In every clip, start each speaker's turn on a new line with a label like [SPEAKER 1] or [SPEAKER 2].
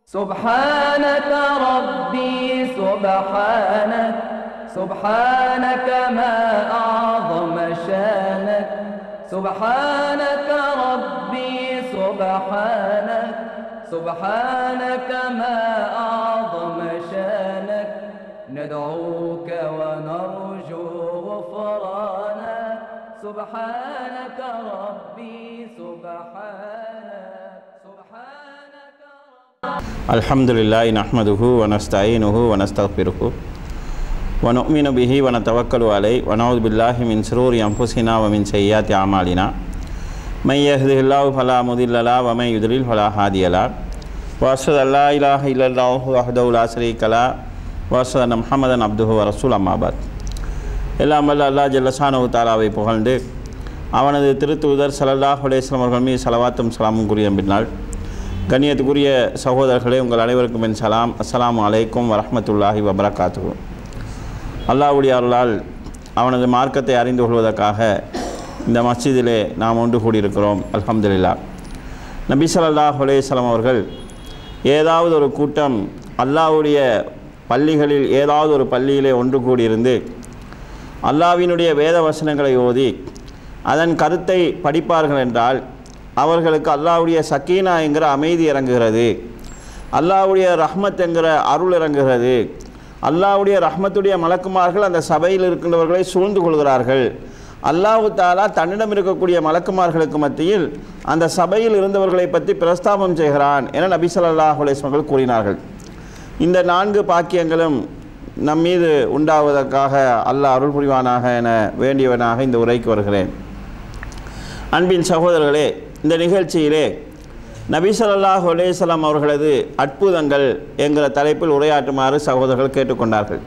[SPEAKER 1] سبحانك ربي سبحانك سبحانك ما أعظم شانك سبحانك ربي سبحانك سبحانك ما أعظم شانك ندعوك ونرجو غفرانك سبحانك ربي سبحانك سبحانك ربي
[SPEAKER 2] الحمد لله نحمده ونستعينه ونستغفره ونؤمن به ونتوكل عليه ونعوذ بالله من شرور أنفسنا ومن سيئات أعمالنا من يهده الله فلا مضل له ومن يضلل فلا هادي له وأشهد أن لا إله إلا الله وحده لا شريك له وأشهد أن محمدا عبده ورسوله أما بعد எல்லாம் வல்ல அல்லாஹ் ஜல்லசானு தாலாவை புகழ்ந்து அவனது திருத்தூதர் ஸல்லல்லாஹு அலைஹி வஸல்லம் அவர்கள் மீது சலவாத்தும் சலாமும் கூறிய பின்னால் கண்ணியத்துக்குரிய சகோதரர்களே உங்கள் அனைவருக்கும் என் சலாம் அஸ்ஸலாமு அலைக்கும் வரஹ்மத்துல்லாஹி வபரகாத்துஹு அல்லாஹ்வுடைய அருளால் அவனது மார்க்கத்தை அறிந்து கொள்வதற்காக இந்த மஸ்ஜிதிலே நாம் ஒன்று கூடியிருக்கிறோம் அல்ஹம்துலில்லாஹ் நபி ஸல்லல்லாஹு அலைஹி வஸல்லம் அவர்கள் ஏதாவது ஒரு கூட்டம் அல்லாஹ்வுடைய பள்ளிகளில் ஏதாவது ஒரு பள்ளியிலே ஒன்று கூடியிருந்து அல்லாவினுடைய வேத வசனங்களை ஓதி அதன் கருத்தை படிப்பார்கள் என்றால் அவர்களுக்கு அல்லாஹ்வுடைய சக்கீனா என்கிற அமைதி இறங்குகிறது அல்லாஹ்வுடைய ரஹ்மத் என்கிற அருள் இறங்குகிறது அல்லாஹ்வுடைய ரஹ்மத்துடைய மலக்குமார்கள் அந்த சபையில் இருக்கின்றவர்களை சூழ்ந்து கொள்கிறார்கள் அல்லாஹு தாலா தன்னிடம் இருக்கக்கூடிய மலக்குமார்களுக்கு மத்தியில் அந்த சபையில் இருந்தவர்களை பற்றி பிரஸ்தாபம் செய்கிறான் என நபி ஸல்லல்லாஹு அலைஹி வஸல்லம் அவர்கள் கூறினார்கள் இந்த நான்கு பாக்கியங்களும் நம் மீது உண்டாவதற்காக அல்லாஹ் அருள் புரிவானாக என வேண்டியவனாக இந்த உரைக்கு வருகிறேன் அன்பின் சகோதரர்களே இந்த நிகழ்ச்சியிலே நபி ஸல்லல்லாஹு அலைஹி வஸல்லம் அவர்களது அற்புதங்கள் என்கிற தலைப்பில் உரையாற்றுமாறு சகோதரர்கள் கேட்டுக்கொண்டார்கள்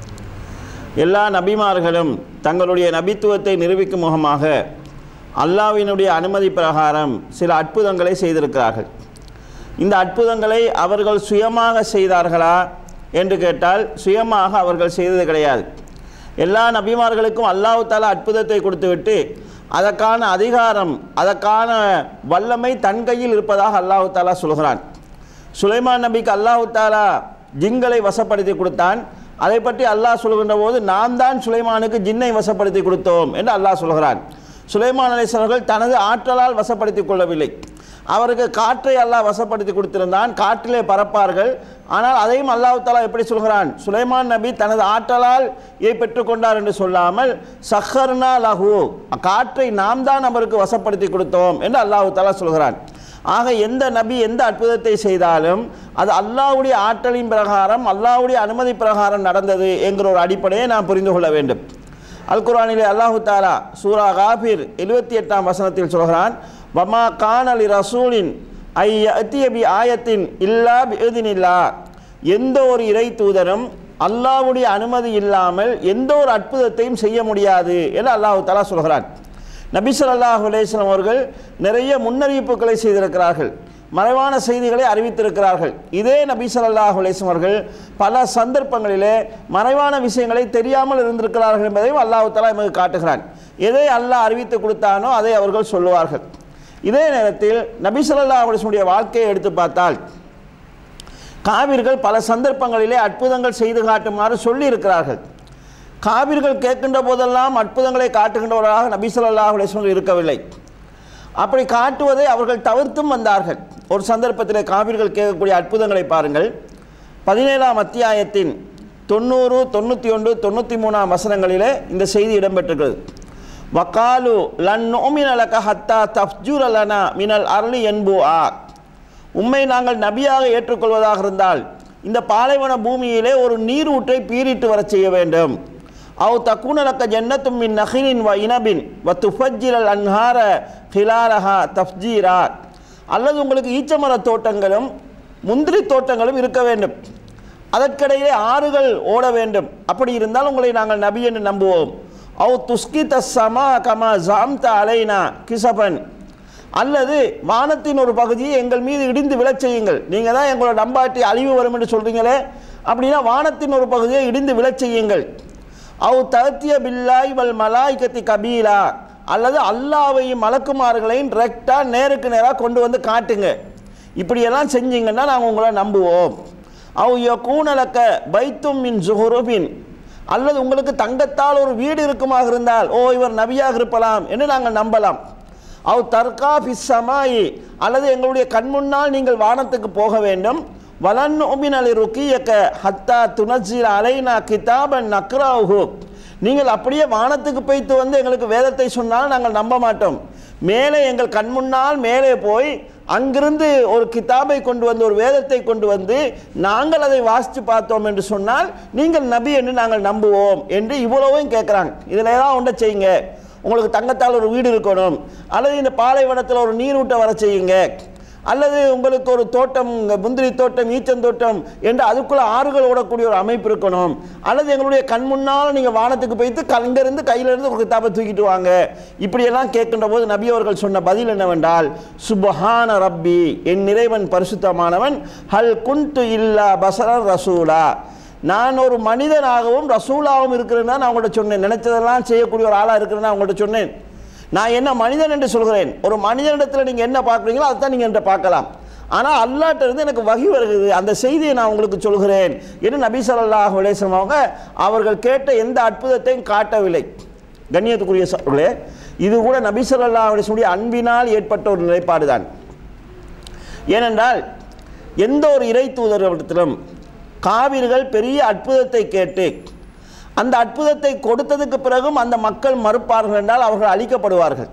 [SPEAKER 2] எல்லா நபிமார்களும் தங்களுடைய நபித்துவத்தை நிரூபிக்கும் முகமாக அல்லாஹ்வினுடைய அனுமதி பிரகாரம் சில அற்புதங்களை செய்திருக்கிறார்கள் இந்த அற்புதங்களை அவர்கள் சுயமாக செய்தார்களா என்று கேட்டால் சுயமாக அவர்கள் செய்தது கிடையாது எல்லா நபிமார்களுக்கும் அல்லாஹ் தாலா அற்புதத்தை கொடுத்துவிட்டு அதற்கான அதிகாரம் அதற்கான வல்லமை தன் கையில் இருப்பதாக அல்லாஹு தாலா சொல்கிறான் சுலைமான் நபிக்கு அல்லாஹு தாலா ஜின்களை வசப்படுத்தி கொடுத்தான் அதை பற்றி அல்லாஹ் சொல்கின்ற போது நாம் தான் சுலைமானுக்கு ஜின்னை வசப்படுத்தி கொடுத்தோம் என்று அல்லாஹ் சொல்கிறான் சுலைமான் அலிஸ்வர்கள் தனது ஆற்றலால் வசப்படுத்தி கொள்ளவில்லை அவருக்கு காற்றை அல்லாஹ் வசப்படுத்தி கொடுத்திருந்தான் காற்றிலே பறப்பார்கள் ஆனால் அதையும் அல்லாஹ் தாலா எப்படி சொல்கிறான் சுலைமான் நபி தனது ஆற்றலால் இதை பெற்றுக்கொண்டார் என்று சொல்லாமல் சஹர்னா லஹு காற்றை நாம் தான் அவருக்கு வசப்படுத்தி கொடுத்தோம் என்று அல்லாஹ் தாலா சொல்கிறான் ஆக எந்த நபி எந்த அற்புதத்தை செய்தாலும் அது அல்லாஹ்வுடைய ஆற்றலின் பிரகாரம் அல்லாஹ்வுடைய அனுமதி பிரகாரம் நடந்தது என்கிற ஒரு அடிப்படையை நாம் புரிந்து கொள்ள வேண்டும் அல் குர்ஆனிலே அல்லாஹு தாலா சூரா காபிர் எழுபத்தி எட்டாம் வசனத்தில் சொல்கிறான் வமா கானலி ரசூலின் ஐ அத்தியபி ஆயத்தின் இல்லா பிஇதினில்லா எந்த ஒரு இறை தூதரும் அல்லாஹ்வுடைய அனுமதி இல்லாமல் எந்த ஒரு அற்புதத்தையும் செய்ய முடியாது என்று அல்லாஹு தாலா சொல்கிறான் நபி ஸல்லல்லாஹு அலைஹி வஸல்லம் அவர்கள் நிறைய முன்னறிவிப்புகளை செய்திருக்கிறார்கள் மறைவான செய்திகளை அறிவித்திருக்கிறார்கள் இதே நபி ஸல்லல்லாஹு அலைஹி வஸல்லம் அவர்கள் பல சந்தர்ப்பங்களிலே மறைவான விஷயங்களை தெரியாமல் இருந்திருக்கிறார்கள் என்பதையும் அல்லாஹ் தஆலா நமக்கு காட்டுகிறான் எதை அல்லாஹ் அறிவித்து கொடுத்தானோ அதை அவர்கள் சொல்லுவார்கள் இதே நேரத்தில் நபி ஸல்லல்லாஹு அலைஹி வஸல்லம் வாழ்க்கையை எடுத்து பார்த்தால் காவிர்கள் பல சந்தர்ப்பங்களிலே அற்புதங்கள் செய்து காட்டுமாறு சொல்லி இருக்கிறார்கள் காவிர்கள் கேட்கின்ற போதெல்லாம் அற்புதங்களை காட்டுகின்றவர்களாக நபி ஸல்லல்லாஹு அலைஹி வஸல்லம் இருக்கவில்லை அப்படி காட்டுவதை அவர்கள் தவிர்த்தும் வந்தார்கள் ஒரு சந்தர்ப்பத்தில் காவிர்கள் கேட்கக்கூடிய அற்புதங்களை பாருங்கள் பதினேழாம் அத்தியாயத்தின் தொண்ணூறு தொண்ணூற்றி ஒன்று தொண்ணூற்றி மூணாம் வசனங்களிலே இந்த செய்தி இடம்பெற்றிருக்கிறது வக்காலு லன் நோமின் அலக ஹத்தா தஃப்ஜூர் அலனா மினல் அருளி என்பு ஆ உம்மை நாங்கள் நபியாக ஏற்றுக்கொள்வதாக இருந்தால் இந்த பாலைவன பூமியிலே ஒரு நீரூற்றை பீரிட்டு வரச் செய்ய வேண்டும் அவு தக்குனலக்க ஜன்னத்தும் மின் நஹினின் வ இனபின் வ துஃபஜ்ஜிரல் அன்ஹார ஹிலாலஹா தஃப்ஜீரா அல்லது உங்களுக்கு ஈச்சமர தோட்டங்களும் முந்திரி தோட்டங்களும் இருக்க வேண்டும் அதற்கிடையே ஆறுகள் ஓட வேண்டும் அப்படி இருந்தால் உங்களை நாங்கள் நபி என்று நம்புவோம் அவு துஸ்கி தஸ்ஸமா கமா ஜாம்த அலைனா கிசபன் அல்லது வானத்தின் ஒரு பகுதியை எங்கள் மீது இடிந்து விழச் செய்யுங்கள் நீங்கள் தான் எங்களோட நம்பாட்டி அழிவு வரும் என்று சொல்கிறீங்களே அப்படின்னா வானத்தின் ஒரு பகுதியை இடிந்து விழச் செய்யுங்கள் அவு தத்திய பில்லாய் வல் மலாய்கத்தி கபீலா அல்லது அல்லாவையும் மலக்குமார்களையும் டிரெக்டாக நேருக்கு நேராக கொண்டு வந்து காட்டுங்க
[SPEAKER 3] இப்படியெல்லாம் செஞ்சீங்கன்னா நாங்கள் உங்களை நம்புவோம் அவ் யகூனலக்க பைத்தும் மின் ஜுஹுருபின் அல்லது உங்களுக்கு தங்கத்தால் ஒரு வீடு இருக்குமாக இருந்தால் ஓ இவர் நபியாக இருப்பலாம் என்று நாங்கள் நம்பலாம் அவ் தர்கா பிஸ்ஸமாயி அல்லது எங்களுடைய கண் முன்னால் நீங்கள் வானத்துக்கு போக வேண்டும் வலன் உபின் அலி ருக்கியக்க ஹத்தா துணஜில் அலைனா கிதாபன் நக்ராஹு நீங்கள் அப்படியே வானத்துக்கு போய்த்து வந்து எங்களுக்கு வேதத்தை சொன்னால் நாங்கள் நம்ப மாட்டோம் மேலே எங்கள் கண் முன்னால் மேலே போய் அங்கிருந்து ஒரு கிதாபை கொண்டு வந்து ஒரு வேதத்தை கொண்டு வந்து நாங்கள் அதை வாசித்து பார்த்தோம் என்று சொன்னால் நீங்கள் நபி என்று நாங்கள் நம்புவோம் என்று இவ்வளவும் கேட்குறாங்க இதில் ஏதாவது ஒன்றை செய்யுங்க உங்களுக்கு தங்கத்தால் ஒரு வீடு இருக்கணும் அல்லது இந்த பாலைவனத்தில் ஒரு நீரூட்டை வர செய்யுங்க அல்லது உங்களுக்கு ஒரு தோட்டம் இங்க முந்திரி தோட்டம் ஈச்சந்தோட்டம் என்று அதுக்குள்ள ஆறுகள் ஓடக்கூடிய ஒரு அமைப்பு இருக்கணும் அல்லது எங்களுடைய கண் முன்னால் நீங்கள் வானத்துக்கு போய்த்து கங்கிருந்து கையிலிருந்து ஒரு கிதாபை தூக்கிட்டு வாங்க இப்படியெல்லாம் கேட்கின்ற போது நபி அவர்கள் சொன்ன பதில் என்னவென்றால் சுபஹான ரப்பி என் இறைவன் பரிசுத்தமானவன் ஹல் குன்து இல்லா பசரர் ரசூலா நான் ஒரு மனிதனாகவும் ரசூலாகவும் இருக்கிறேன்னா நான் உங்கள்கிட்ட சொன்னேன் நினைச்சதெல்லாம் செய்யக்கூடிய ஒரு ஆளாக இருக்கிறேன்னா உங்கள்கிட்ட சொன்னேன் நான் என்ன மனிதன் என்று சொல்கிறேன் ஒரு மனிதனிடத்தில் நீங்கள் என்ன பார்க்குறீங்களோ அதுதான் நீங்கள் என்கிட்ட பார்க்கலாம் ஆனால் அல்லாட்ட இருந்து எனக்கு வகி வருகிறது அந்த செய்தியை நான் உங்களுக்கு சொல்கிறேன் என்று நபி ஸல்லல்லாஹு அலைஹி வஸல்லம் அவங்க அவர்கள் கேட்ட எந்த அற்புதத்தையும் காட்டவில்லை கண்ணியத்துக்குரிய சோழர்களே இது கூட நபி ஸல்லல்லாஹு அலைஹி வஸல்லம் அன்பினால் ஏற்பட்ட ஒரு நிலைப்பாடு தான் ஏனென்றால் எந்த ஒரு இறை தூதரிடத்திலும் காவிர்கள் பெரிய அற்புதத்தை கேட்டு அந்த அற்புதத்தை கொடுத்ததுக்கு பிறகும் அந்த மக்கள் மறுப்பார்கள் என்றால் அவர்கள் அழிக்கப்படுவார்கள்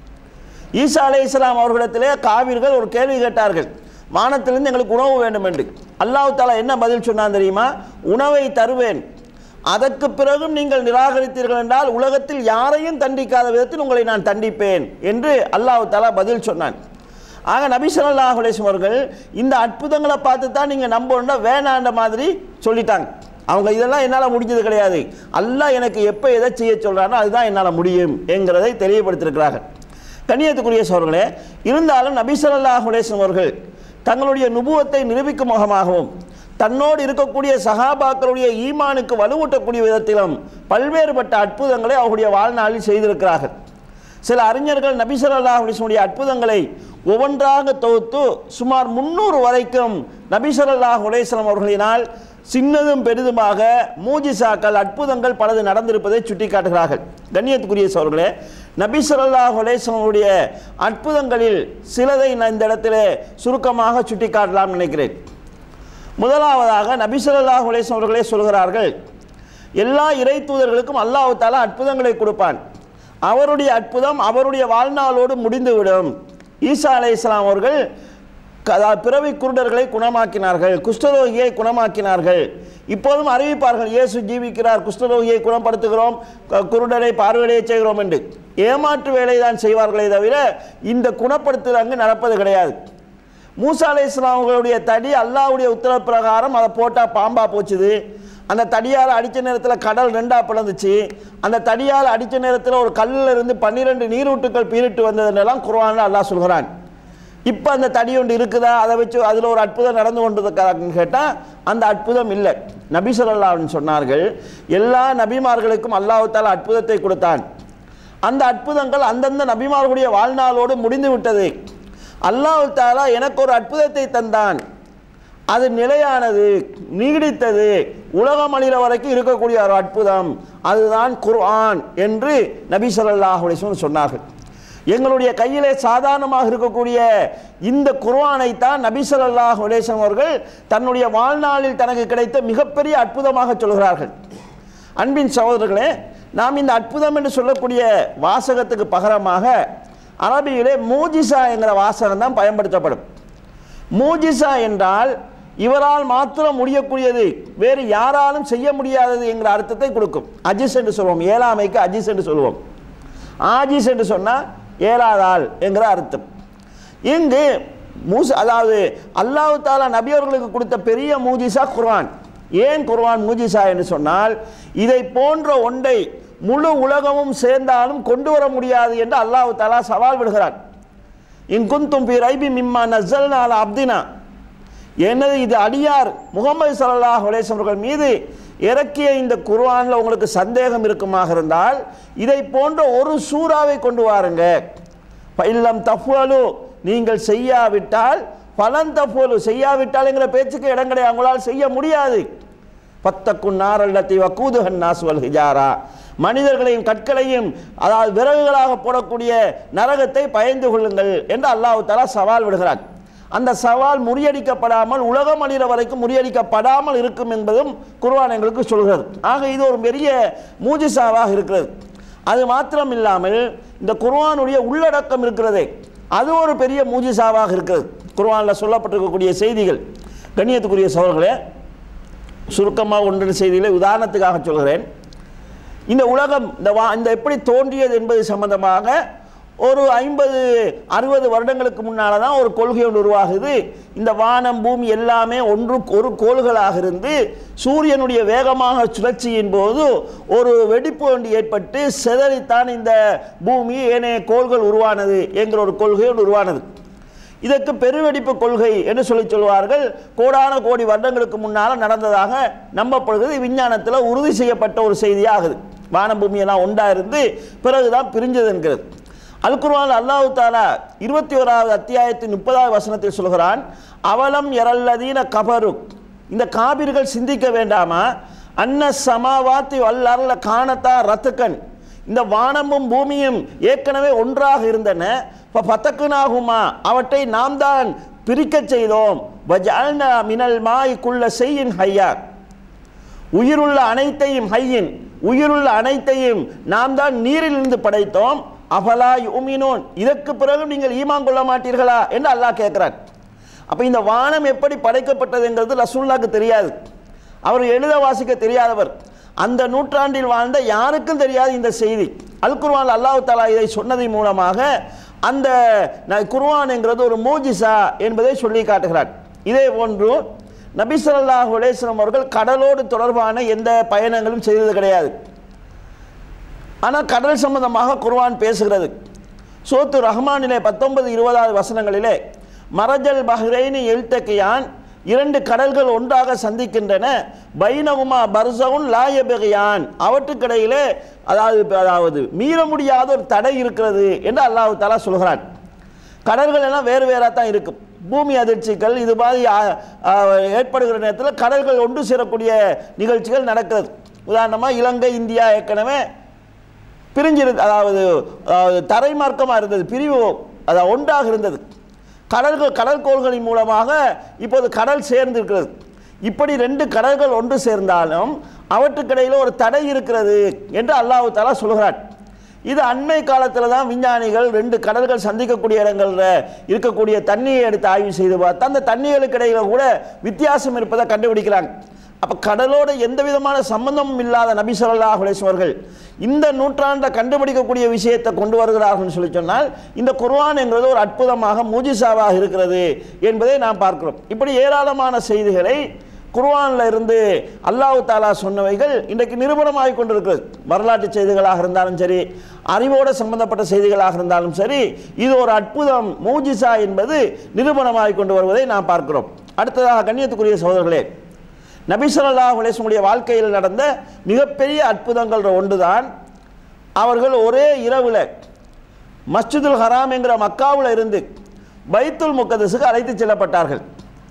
[SPEAKER 3] ஈசா அலை இஸ்லாம் அவர்களிடத்திலே காவிர்கள் ஒரு கேள்வி கேட்டார்கள் வானத்திலிருந்து எங்களுக்கு உணவு வேண்டும் என்று அல்லாஹ் தாலா என்ன பதில் சொன்னான் தெரியுமா உணவை தருவேன் அதற்கு பிறகும் நீங்கள் நிராகரித்தீர்கள் என்றால் உலகத்தில் யாரையும் தண்டிக்காத விதத்தில் உங்களை நான் தண்டிப்பேன் என்று அல்லாஹ் தாலா பதில் சொன்னான் ஆக நபி ஸல்லல்லாஹு அலைஹி வஸல்லம் அவர்கள் இந்த அற்புதங்களை பார்த்து தான் நீங்கள் நம்பணும்னா வேணான்ற மாதிரி சொல்லிட்டாங்க அவங்க இதெல்லாம் என்னால் முடிஞ்சது கிடையாது அல்லாஹ் எனக்கு எப்போ எதை செய்ய சொல்கிறானோ அதுதான் என்னால் முடியும் என்கிறதை தெளிவுபடுத்தியிருக்கிறார்கள் கண்ணியத்துக்குரிய சோர்களே இருந்தாலும் நபி ஸல்லல்லாஹு அலைஹி வஸல்லம் அவர்கள் தங்களுடைய நுபுவத்தை நிரூபிக்கும் முகமாகவும் தன்னோடு இருக்கக்கூடிய சகாபாக்களுடைய ஈமானுக்கு வலுவூட்டக்கூடிய விதத்திலும் பல்வேறுபட்ட அற்புதங்களை அவருடைய வாழ்நாளில் செய்திருக்கிறார்கள் சில அறிஞர்கள் நபி ஸல்லல்லாஹு அலைஹி வஸல்லம் அற்புதங்களை ஒவ்வொன்றாக தொகுத்து சுமார் முன்னூறு வரைக்கும் நபி ஸல்லல்லாஹு அலைஹி வஸல்லம் அவர்களினால் சின்னதும் பெரிதுமாக மூஜிசாக்கள் அற்புதங்கள் பலது நடந்திருப்பதை சுட்டிக்காட்டுகிறார்கள் கண்ணியத்துக்குரிய சோர்களே நபி ஸல்லல்லாஹு அலைஹி வஸல்லம் அவருடைய அற்புதங்களில் சிலதை நான் இந்த இடத்திலே சுருக்கமாக சுட்டிக்காட்டலாம் நினைக்கிறேன் முதலாவதாக நபி ஸல்லல்லாஹு அலைஹி வஸல்லம் அவர்களே சொல்கிறார்கள் எல்லா இறை தூதர்களுக்கும் அல்லாஹ் தாலா அற்புதங்களை கொடுப்பான் அவருடைய அற்புதம் அவருடைய வாழ்நாளோடு முடிந்துவிடும் ஈசா அலை இஸ்லாம் அவர்கள் க- அதாவது பிறவி குருடர்களை குணமாக்கினார்கள் குஷ்டரோகியை குணமாக்கினார்கள் இப்போதும் அறிவிப்பார்கள் இயேசு ஜீவிக்கிறார் குஷ்டரோகியை குணப்படுத்துகிறோம் க- குருடரை பார்வையடைய செய்கிறோம் என்று ஏமாற்று வேலை தான் செய்வார்களே தவிர இந்த குணப்படுத்துதல் அங்கு நடப்பது கிடையாது மூசா அலை அவர்களுடைய தடி அல்லாஹ்வுடைய உத்தரவு பிரகாரம் அதை போட்டால் பாம்பா போச்சுது அந்த தடியால் அடித்த நேரத்தில் கடல் ரெண்டாக பிளந்துச்சு அந்த தடியால் அடித்த நேரத்தில் ஒரு கல்லில் இருந்து பன்னிரெண்டு நீரூட்டுக்கள் பீரிட்டு வந்ததுன்னெல்லாம் குர்ஆன்ல அல்லாஹ் சொல்கிறான் இப்போ அந்த தடி ஒன்று இருக்குதா அதை வச்சு அதில் ஒரு அற்புதம் நடந்து கொண்டிருக்கிறாங்கன்னு கேட்டால் அந்த அற்புதம் இல்லை நபி ஸல்லல்லாஹு சொன்னார்கள் எல்லா நபிமார்களுக்கும் அல்லாஹ் தாலா அற்புதத்தை கொடுத்தான் அந்த அற்புதங்கள் அந்தந்த நபிமார்களுடைய வாழ்நாளோடு முடிந்து விட்டது அல்லாஹ் தாலா எனக்கு ஒரு அற்புதத்தை தந்தான் அது நிலையானது நீடித்தது உலகம் அழிகிற வரைக்கும் இருக்கக்கூடிய ஒரு அற்புதம் அதுதான் குர்ஆன் என்று நபி ஸல்லல்லாஹு அலைஹி வஸல்லம் சொன்னார்கள் எங்களுடைய கையிலே சாதாரணமாக இருக்கக்கூடிய இந்த குர்ஆனை தான் நபி ஸல்லல்லாஹு அலைஹி வஸல்லம் அவர்கள் தன்னுடைய வாழ்நாளில் தனக்கு கிடைத்த மிகப்பெரிய அற்புதமாக சொல்கிறார்கள் அன்பின் சகோதரர்களே நாம் இந்த அற்புதம் என்று சொல்லக்கூடிய வாசகத்துக்கு பகரமாக அரபியிலே மூஜிசா என்கிற வாசகம் தான் பயன்படுத்தப்படும் மூஜிசா என்றால் இவரால் மாத்திரம் முடியக்கூடியது வேறு யாராலும் செய்ய முடியாதது என்கிற அர்த்தத்தை கொடுக்கும் அஜிஸ் என்று சொல்லுவோம் ஏழாமைக்கு அஜிஸ் என்று சொல்லுவோம் ஆஜிஸ் என்று சொன்னால் ஏழாதாள் என்கிற அர்த்தம் இங்கு மூஸ் அதாவது அல்லாஹ் தாலா நபியவர்களுக்கு கொடுத்த பெரிய மூஜிசா குர்ஆன் ஏன் குர்ஆன் மூஜிசா என்று சொன்னால் இதை போன்ற ஒன்றை முழு உலகமும் சேர்ந்தாலும் கொண்டு வர முடியாது என்று அல்லாஹ் தாலா சவால் விடுகிறான் இங்குந்தும் பி ரைபி மிம்மா நஸ்ஸல்னா அலா அப்தினா என்னது இது அடியார் முகமது ஸல்லல்லாஹு அலைஹி வஸல்லம் அவர்கள் மீது இறக்கிய இந்த குர்ஆனில் உங்களுக்கு சந்தேகம் இருக்குமாக இருந்தால் இதை போன்ற ஒரு சூறாவை கொண்டு வாருங்க இல்லம் தஃபலு நீங்கள் செய்யாவிட்டால் பலந்த போல் செய்யாவிட்டாலுங்கிற பேச்சுக்கு இடம் கிடையாது உங்களால் செய்ய முடியாது பத்தக்குன் நாரல்லத்தி வக்கூதுஹன் நாசுவல் ஹிஜாரா மனிதர்களையும் கற்களையும் அதாவது விறகுகளாக போடக்கூடிய நரகத்தை பயந்து கொள்ளுங்கள் என்று அல்லாஹ் தஆலா சவால் விடுகிறார் அந்த சவால் முறியடிக்கப்படாமல் உலகம் அழிகிற வரைக்கும் முறியடிக்கப்படாமல் இருக்கும் என்பதும் குர்ஆன் எங்களுக்கு சொல்கிறது ஆக இது ஒரு பெரிய மூஜிசாவாக இருக்கிறது அது மாத்திரம் இல்லாமல் இந்த குர்ஆனுடைய உள்ளடக்கம் இருக்கிறதே அது ஒரு பெரிய மூஜிசாவாக இருக்கிறது குர்ஆனில் சொல்லப்பட்டிருக்கக்கூடிய செய்திகள் கண்ணியத்துக்குரிய சோழர்களே சுருக்கமாக ஒன்று செய்தியில் உதாரணத்துக்காக சொல்கிறேன் இந்த உலகம் இந்த வா இந்த எப்படி தோன்றியது என்பது சம்பந்தமாக ஒரு ஐம்பது அறுபது வருடங்களுக்கு முன்னால் தான் ஒரு கொள்கை ஒன்று உருவாகுது இந்த வானம் பூமி எல்லாமே ஒன்று ஒரு கோள்களாக இருந்து சூரியனுடைய வேகமாக சுழற்சியின் போது ஒரு வெடிப்பு ஒன்று ஏற்பட்டு சிதறித்தான் இந்த பூமி ஏனைய கோள்கள் உருவானது என்கிற ஒரு கொள்கை ஒன்று உருவானது இதற்கு பெருவெடிப்பு கொள்கை என்று சொல்லி சொல்வார்கள் கோடான கோடி வருடங்களுக்கு முன்னால் நடந்ததாக நம்பப்படுகிறது விஞ்ஞானத்தில் உறுதி செய்யப்பட்ட ஒரு செய்தியாகுது வானம் பூமியெல்லாம் ஒன்றா இருந்து பிறகுதான் பிரிஞ்சது என்கிறது அல் குர்ஆன் அல்லாஹ் தாலா இருபத்தி ஓராவது அத்தியாயத்தின் முப்பதாவது வசனத்தில் சொல்கிறான் அவலம் எரல்லதீன கபரு இந்த காபிர்கள் சிந்திக்க வேண்டாமா அன்ன சமாவாத்தி வல்லர்ல காணத்தா ரத்துக்கன் இந்த வானமும் பூமியும் ஏற்கனவே ஒன்றாக இருந்தன இப்போ பத்தக்குனாகுமா அவற்றை நாம் தான் பிரிக்கச் செய்தோம் வஜால்னா மினல் மாய் குள்ள செய்யின் ஹையா உயிருள்ள அனைத்தையும் ஹையின் உயிருள்ள அனைத்தையும் நாம் தான் நீரிலிருந்து படைத்தோம் அபலா யுமினோன் இதற்கு பிறகு நீங்கள் ஈமான் கொள்ள மாட்டீர்களா என்று அல்லாஹ் கேட்கிறார் அப்போ இந்த வானம் எப்படி படைக்கப்பட்டதுங்கிறது ரசூல்லாக்கு தெரியாது அவர் எழுத வாசிக்க தெரியாதவர் அந்த நூற்றாண்டில் வாழ்ந்த யாருக்கும் தெரியாது இந்த செய்தி அல் குர்ஆன் அல்லாஹ் தஆலா இதை சொன்னதின் மூலமாக அந்த ந- குர்ஆன்ங்கிறது ஒரு மூஜிசா என்பதை சொல்லி காட்டுகிறார் இதே போன்று நபி ஸல்லல்லாஹு அலைஹி வஸல்லம் அவர்கள் கடலோடு தொடர்பான எந்த பயணங்களும் செய்தது கிடையாது ஆனால் கடல் சம்பந்தமாக குர்ஆன் பேசுகிறது சோத்து ரஹ்மானிலே பத்தொன்பது இருபதாவது வசனங்களிலே மரஜல் பஹ்ரைனி எல்தக்கியான் இரண்டு கடல்கள் ஒன்றாக சந்திக்கின்றன பைனகுமா பர்சவுன் லாயபெகியான் அவற்றுக்கிடையிலே அதாவது அதாவது மீற முடியாத ஒரு தடை இருக்கிறது என்று அல்லாஹ் தஆலா சொல்கிறான் கடல்கள் எல்லாம் வேறு வேறாக தான் இருக்கும் பூமி அதிர்ச்சிகள் இது மாதிரி ஆ, ஆ, ஏற்படுகிற நேரத்தில் கடல்கள் ஒன்று சேரக்கூடிய நிகழ்ச்சிகள் நடக்கிறது உதாரணமாக இலங்கை இந்தியா ஏற்கனவே பிரிஞ்சிரு அதாவது அதாவது தரைமார்க்கமாக இருந்தது பிரிவு அதாவது ஒன்றாக இருந்தது கடல்கள் கடற்கோள்களின் மூலமாக இப்போது கடல் சேர்ந்திருக்கிறது இப்படி ரெண்டு கடல்கள் ஒன்று சேர்ந்தாலும் அவற்றுக்கிடையில் ஒரு தடை இருக்கிறது என்று அல்லாஹ் தஆலா சொல்கிறார் இது அண்மை காலத்தில் தான் விஞ்ஞானிகள் ரெண்டு கடல்கள் சந்திக்கக்கூடிய இடங்களில் இருக்கக்கூடிய தண்ணியை எடுத்து ஆய்வு செய்து பார்த்தா அந்த தண்ணிகளுக்கு இடையில கூட வித்தியாசம் இருப்பதை கண்டுபிடிக்கிறாங்க அப்போ கடலோட எந்த விதமான சம்பந்தமும் இல்லாத நபி ஸல்லல்லாஹு அலைஹி அவர்கள் இந்த நூற்றாண்டை கண்டுபிடிக்கக்கூடிய விஷயத்தை கொண்டு வருகிறார்கள் சொல்லி சொன்னால் இந்த குர்ஆன் என்கிறது ஒரு அற்புதமாக மூஜிசாவாக இருக்கிறது என்பதை நாம் பார்க்கிறோம் இப்படி ஏராளமான செய்திகளை குர்ஆன்ல இருந்து அல்லாஹ் தாலா சொன்னவைகள் இன்றைக்கு நிரூபணமாகிக் கொண்டிருக்கிறது வரலாற்று செய்திகளாக இருந்தாலும் சரி அறிவோடு சம்பந்தப்பட்ட செய்திகளாக இருந்தாலும் சரி இது ஒரு அற்புதம் மூஜிசா என்பது நிரூபணமாகிக் கொண்டு வருவதை நாம் பார்க்கிறோம் அடுத்ததாக கண்ணியத்துக்குரிய சகோதரர்களே நபி ஸல்லல்லாஹு அலைஹி வஸல்லம் வாழ்க்கையில் நடந்த மிகப்பெரிய அற்புதங்கள் ஒன்றுதான் அவர்கள் ஒரே இரவில் மஸ்ஜிதுல் ஹராம் என்கிற மக்காவில் இருந்து பைத்துல் முக்கதஸுக்கு அழைத்து செல்லப்பட்டார்கள்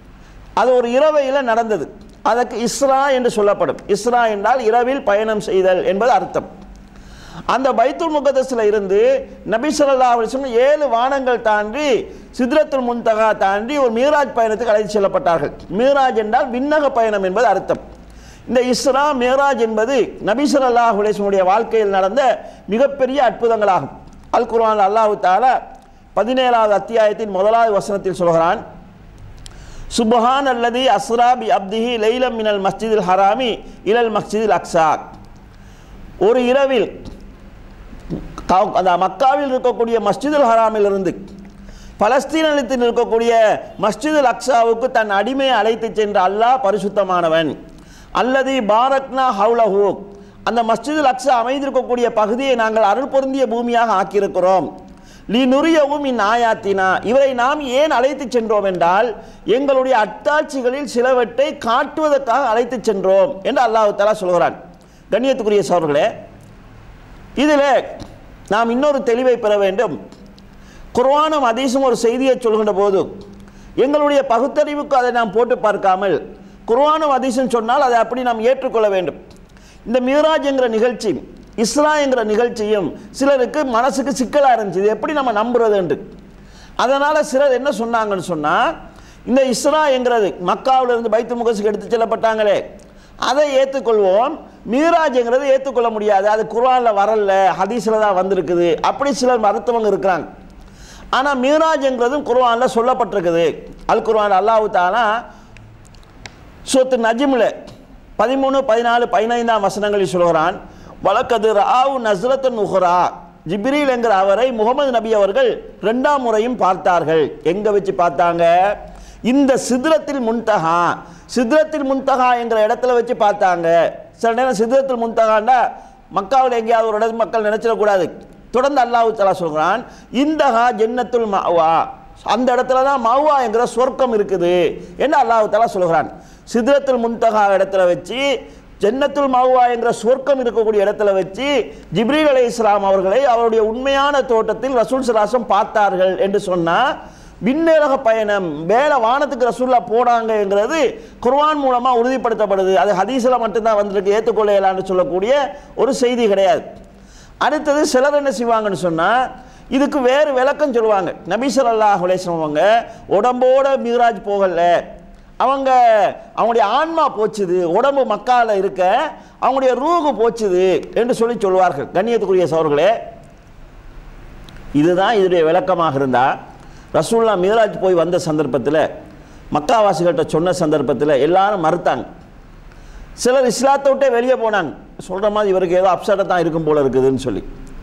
[SPEAKER 3] அது ஒரு இரவையில் நடந்தது அதற்கு இஸ்ரா என்று சொல்லப்படும் இஸ்ரா என்றால் இரவில் பயணம் செய்தல் என்பது அர்த்தம் அந்த பைத்துல் முகதஸில் இருந்து நபி ஸல்லல்லாஹு அலைஹி வஸல்லம் ஏழு வானங்கள் தாண்டி சித்ரத்துல் முன்தகா தாண்டி ஒரு மீராஜ் பயணத்துக்கு அழைத்து செல்லப்பட்டார்கள் மீராஜ் என்றால் விண்ணக பயணம் என்பது அர்த்தம் இந்த இஸ்ரா மேராஜ் என்பது நபி ஸல்லல்லாஹு அலைஹி வஸல்லம் உடைய வாழ்க்கையில் நடந்த மிகப்பெரிய அற்புதங்களாகும் அல் குர்ஆன் அல்லாஹ் தஆலா பதினேழாவது அத்தியாயத்தின் முதலாவது வசனத்தில் சொல்கிறான் சுபஹான் அல்லதி அஸ்ரா பி அப்திஹி லைலம் மினல் மஸ்ஜிதில் ஹராமி இலல் மஸ்ஜிதில் அக்ஸா ஒரு இரவில் கா- அந்த மக்காவில் இருக்கக்கூடிய மஸ்ஜிதுல் ஹராமில் இருந்து பலஸ்தீனத்தில் இருக்கக்கூடிய மஸ்ஜிதுல் அக்ஸாவுக்கு தன் அடிமையை அழைத்து சென்ற அல்லாஹ் பரிசுத்தமானவன் அல்லது பாரத்னா ஹவுலஹு அந்த மஸ்ஜிதுல் அக்ஸா அமைந்திருக்கக்கூடிய பகுதியை நாங்கள் அருள் பொருந்திய பூமியாக ஆக்கியிருக்கிறோம் லீ நுரியவும் இன் ஆயாத்தினா இவரை நாம் ஏன் அழைத்து சென்றோம் என்றால் எங்களுடைய அத்தாட்சிகளில் சிலவற்றை காட்டுவதற்காக அழைத்து சென்றோம் என்று அல்லாஹ் தஆலா சொல்கிறான் கண்ணியத்துக்குரிய சோர்களே இதில் நாம் இன்னொரு தெளிவை பெற வேண்டும் குர்ஆனும் அதீஸும் ஒரு செய்தியை சொல்கின்ற போது எங்களுடைய பகுத்தறிவுக்கு அதை நாம் போட்டு பார்க்காமல் குர்ஆனும் ஹதீஸும் சொன்னால் அதை அப்படி நாம் ஏற்றுக்கொள்ள வேண்டும் இந்த மீராஜ் என்கிற நிகழ்ச்சி இஸ்ரா என்கிற நிகழ்ச்சியும் சிலருக்கு மனசுக்கு சிக்கலாக இருந்துச்சு இது எப்படி நம்ம நம்புறது என்று அதனால் சிலர் என்ன சொன்னாங்கன்னு சொன்னால் இந்த இஸ்ரா என்கிறது மக்காவுல இருந்து பைத்து முகசுக்கு எடுத்து செல்லப்பட்டாங்களே அதை ஏற்றுக்கொள்வோம் மீராஜ்ங்கிறது ஏற்றுக்கொள்ள முடியாது அது குர்ஆனில் வரல ஹதீஸில் தான் வந்திருக்குது அப்படி சிலர் மருத்துவங்க இருக்கிறாங்க ஆனால் மீராஜ்ங்கிறதும் குர்ஆனில் சொல்லப்பட்டிருக்குது அல் குர்ஆன் அல்லாஹ் தாலா சூத்து நஜிமில் பதிமூணு பதினாலு பதினைந்தாம் வசனங்களில் சொல்கிறான் வழக்கது ராவு நஸ்ரத்தன் உஹ்ரா ஜிப்ரீல் என்கிற அவரை முகமது நபி அவர்கள் ரெண்டாம் முறையும் பார்த்தார்கள் எங்கே வச்சு பார்த்தாங்க இந்த சித்ரத்தில் முன்தகா சித்ரத்தில் முன்தகா என்கிற இடத்துல வச்சு பார்த்தாங்க சில நேரம் சித்ரத்தில் முன்தகாண்டா மக்காவில் எங்கேயாவது ஒரு இடத்து மக்கள் நினைச்சிடக்கூடாது தொடர்ந்து அல்லாஹ் தலா சொல்கிறான் இந்தஹா ஜன்னத்துல் மாவா அந்த இடத்துல தான் மவுவா என்கிற சொர்க்கம் இருக்குது என்று அல்லாஹ் தலா சொல்கிறான் சித்ரத்துல் முன்தகா இடத்துல வச்சு ஜன்னத்துல் மவுவா என்கிற சொர்க்கம் இருக்கக்கூடிய இடத்துல வச்சு ஜிப்ரீல் அலை இஸ்லாம் அவர்களை அவருடைய உண்மையான தோட்டத்தில் ரசூல் சலாசம் பார்த்தார்கள் என்று சொன்னால் விண்ணேரக பயணம் மேலே வானத்துக்கு ரசூல்லா போனாங்கங்கிறது குர்ஆன் மூலமாக உறுதிப்படுத்தப்படுது அது ஹதீஸில் மட்டும்தான் வந்திருக்கு ஏற்றுக்கொள்ள இயலான்னு சொல்லக்கூடிய ஒரு செய்தி கிடையாது அடுத்தது சிலர் என்ன செய்வாங்கன்னு சொன்னால் இதுக்கு வேறு விளக்கம் சொல்லுவாங்க நபி ஸல்லல்லாஹு அலைஹி வஸல்லம் அவங்க உடம்போட மிகராஜ் போகல அவங்க அவங்களுடைய ஆன்மா போச்சுது உடம்பு மக்கால இருக்க அவங்களுடைய ரூகு போச்சுது என்று சொல்லி சொல்வார்கள் கண்ணியத்துக்குரிய சவர்களே இதுதான் இதனுடைய விளக்கமாக இருந்தால் ரசூல்லா மிகராஜ் போய் வந்த சந்தர்ப்பத்தில் மக்காவாசிகள்கிட்ட சொன்ன சந்தர்ப்பத்தில் எல்லாரும் மறுத்தாங்க சிலர் இஸ்லாத்தை விட்டே வெளியே போனாங்க சொல்கிற மாதிரி இவருக்கு ஏதோ அப்செட்டாக தான் இருக்கும் போல இருக்குதுன்னு சொல்லி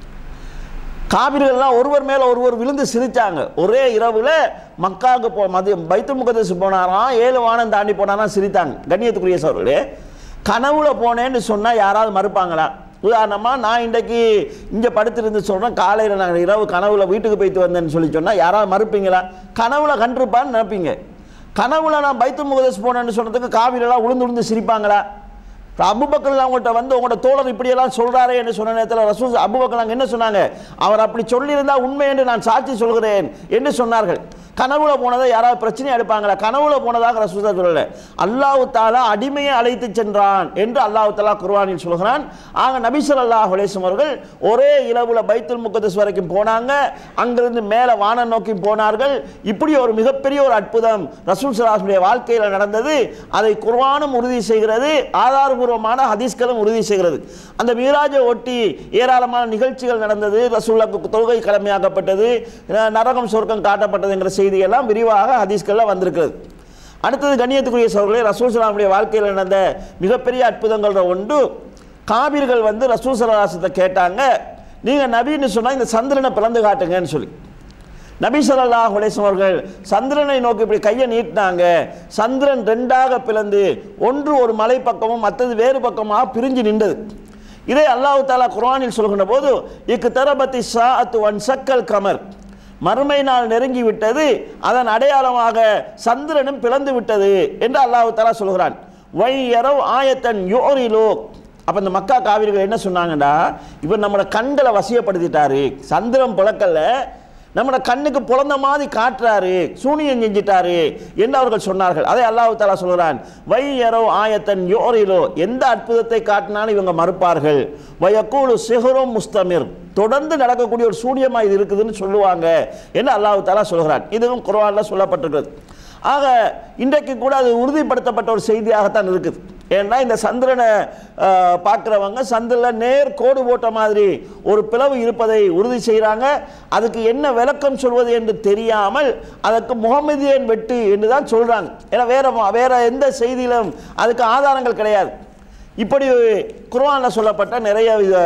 [SPEAKER 3] காவிர்கள்லாம் ஒருவர் மேலே ஒருவர் விழுந்து சிரித்தாங்க ஒரே இரவில் மக்காவுக்கு போ மதியம் பைத்துல் முகதஸ் போனாராம் ஏழு வானம் தாண்டி போனாராம் சிரித்தாங்க கண்ணியத்துக்குரிய சோர்களே கனவுல போனேன்னு சொன்னால் யாராவது மறுப்பாங்களா உதாரணமாக நான் இன்றைக்கு இங்கே படுத்திருந்து சொல்கிறேன் காலையில் நான் இரவு கனவுல வீட்டுக்கு போயிட்டு வந்தேன்னு சொல்லி சொன்னால் யாராவது மறுப்பீங்களா கனவுல கண்டிருப்பான்னு நினைப்பீங்க கனவுல நான் பைத்துல் முகதஸ் போனேன்னு சொன்னதுக்கு காவிரிலாம் உளுந்து உளுந்து சிரிப்பாங்களா இப்போ அபுபக்கர் அவங்கள்ட்ட வந்து உங்களோட தோழர் இப்படியெல்லாம் சொல்கிறாரே என்று சொன்ன நேரத்தில் ரசூல் அபுபக்கர் அங்கே என்ன சொன்னாங்க அவர் அப்படி சொல்லியிருந்தால் உண்மை என்று நான் சாட்சி சொல்கிறேன் என்று சொன்னார்கள் கனவுல போனதை யாராவது பிரச்சனை எடுப்பாங்களா கனவுல போனதாக ரசூசா சொல்லலை அல்லாஹு தாலா அடிமையை அழைத்து சென்றான் என்று அல்லாஹு தாலா குர்ஆனில் சொல்கிறான் ஆக நபி ஸல்லல்லாஹு அலைஹி வஸல்லம் அவர்கள் ஒரே இரவுல பைத்துல் முகத்தஸ் வரைக்கும் போனாங்க அங்கிருந்து மேலே வானம் நோக்கி போனார்கள் இப்படி ஒரு மிகப்பெரிய ஒரு அற்புதம் ரசூல் சலாஹுடைய வாழ்க்கையில் நடந்தது அதை குர்ஆனும் உறுதி செய்கிறது ஆதாரபூர்வமான ஹதீஸ்களும் உறுதி செய்கிறது அந்த மீராஜை ஒட்டி ஏராளமான நிகழ்ச்சிகள் நடந்தது ரசூலுக்கு தொழுகை கடமையாக்கப்பட்டது அஹ் நரகம் சொர்க்கம் காட்டப்பட்டதுங்கிற செய்தியெல்லாம் விரிவாக ஹதீஸ்களில் வந்திருக்கிறது அடுத்தது கண்ணியத்துக்குரிய சோர்களே ரசூல் சலாமுடைய வாழ்க்கையில் நடந்த மிகப்பெரிய அற்புதங்கள்ல ஒன்று காபிர்கள் வந்து ரசூல் சலாசத்தை கேட்டாங்க நீங்கள் நபின்னு சொன்னால் இந்த சந்திரனை பிளந்து காட்டுங்கன்னு சொல்லி நபி ஸல்லல்லாஹு அலைஹி வஸல்லம் அவர்கள் சந்திரனை நோக்கி இப்படி கையை நீட்டினாங்க சந்திரன் ரெண்டாக பிளந்து ஒன்று ஒரு மலை பக்கமும் மற்றது வேறு பக்கமாக பிரிஞ்சு நின்றது இதை அல்லாஹ் தாலா குர்ஆனில் சொல்கின்ற போது இக்கு தரபத்தி சாஅத்து வன் சக்கல் கமர் மறுமை நாள் நெருங்கி விட்டது அதன் அடையாளமாக சந்திரனும் பிளந்து விட்டது என்று அல்லாஹ் தாலா சொல்கிறான் வை யரவ் ஆயத்தன் யோரிலோ அப்போ இந்த மக்கா காவிரிகள் என்ன சொன்னாங்கடா இவர் நம்மளோட கண்களை வசியப்படுத்திட்டாரு சந்திரன் புழக்கல்ல நம்மளோட கண்ணுக்கு புலந்த மாதிரி காட்டுறாரு சூனியம் செஞ்சிட்டாரு என்று அவர்கள் சொன்னார்கள் அதை அல்லாஹ் தாலா சொல்கிறான் வை எரோ ஆயத்தன் யோரிலோ எந்த அற்புதத்தை காட்டினாலும் இவங்க மறுப்பார்கள் வயக்கூலு சிஹரும் முஸ்தமிர் தொடர்ந்து நடக்கக்கூடிய ஒரு சூனியமா இது இருக்குதுன்னு சொல்லுவாங்க என்று அல்லாஹ் தாலா சொல்கிறான் இதுவும் குர்ஆன்ல சொல்லப்பட்டிருக்கிறது ஆக இன்றைக்கு கூட அது உறுதிப்படுத்தப்பட்ட ஒரு செய்தியாகத்தான் இருக்குது ஏன்னா இந்த சந்திரனை அஹ், பார்க்கிறவங்க சந்திரனில் நேர் கோடு போட்ட மாதிரி ஒரு பிளவு இருப்பதை உறுதி செய்கிறாங்க அதுக்கு என்ன விளக்கம் சொல்வது என்று தெரியாமல் அதற்கு முகமதியன் வெட்டு என்று தான் சொல்கிறாங்க ஏன்னா வேற வேற எந்த செய்தியிலும் அதுக்கு ஆதாரங்கள் கிடையாது இப்படி குர்ஆனில் சொல்லப்பட்ட நிறைய வித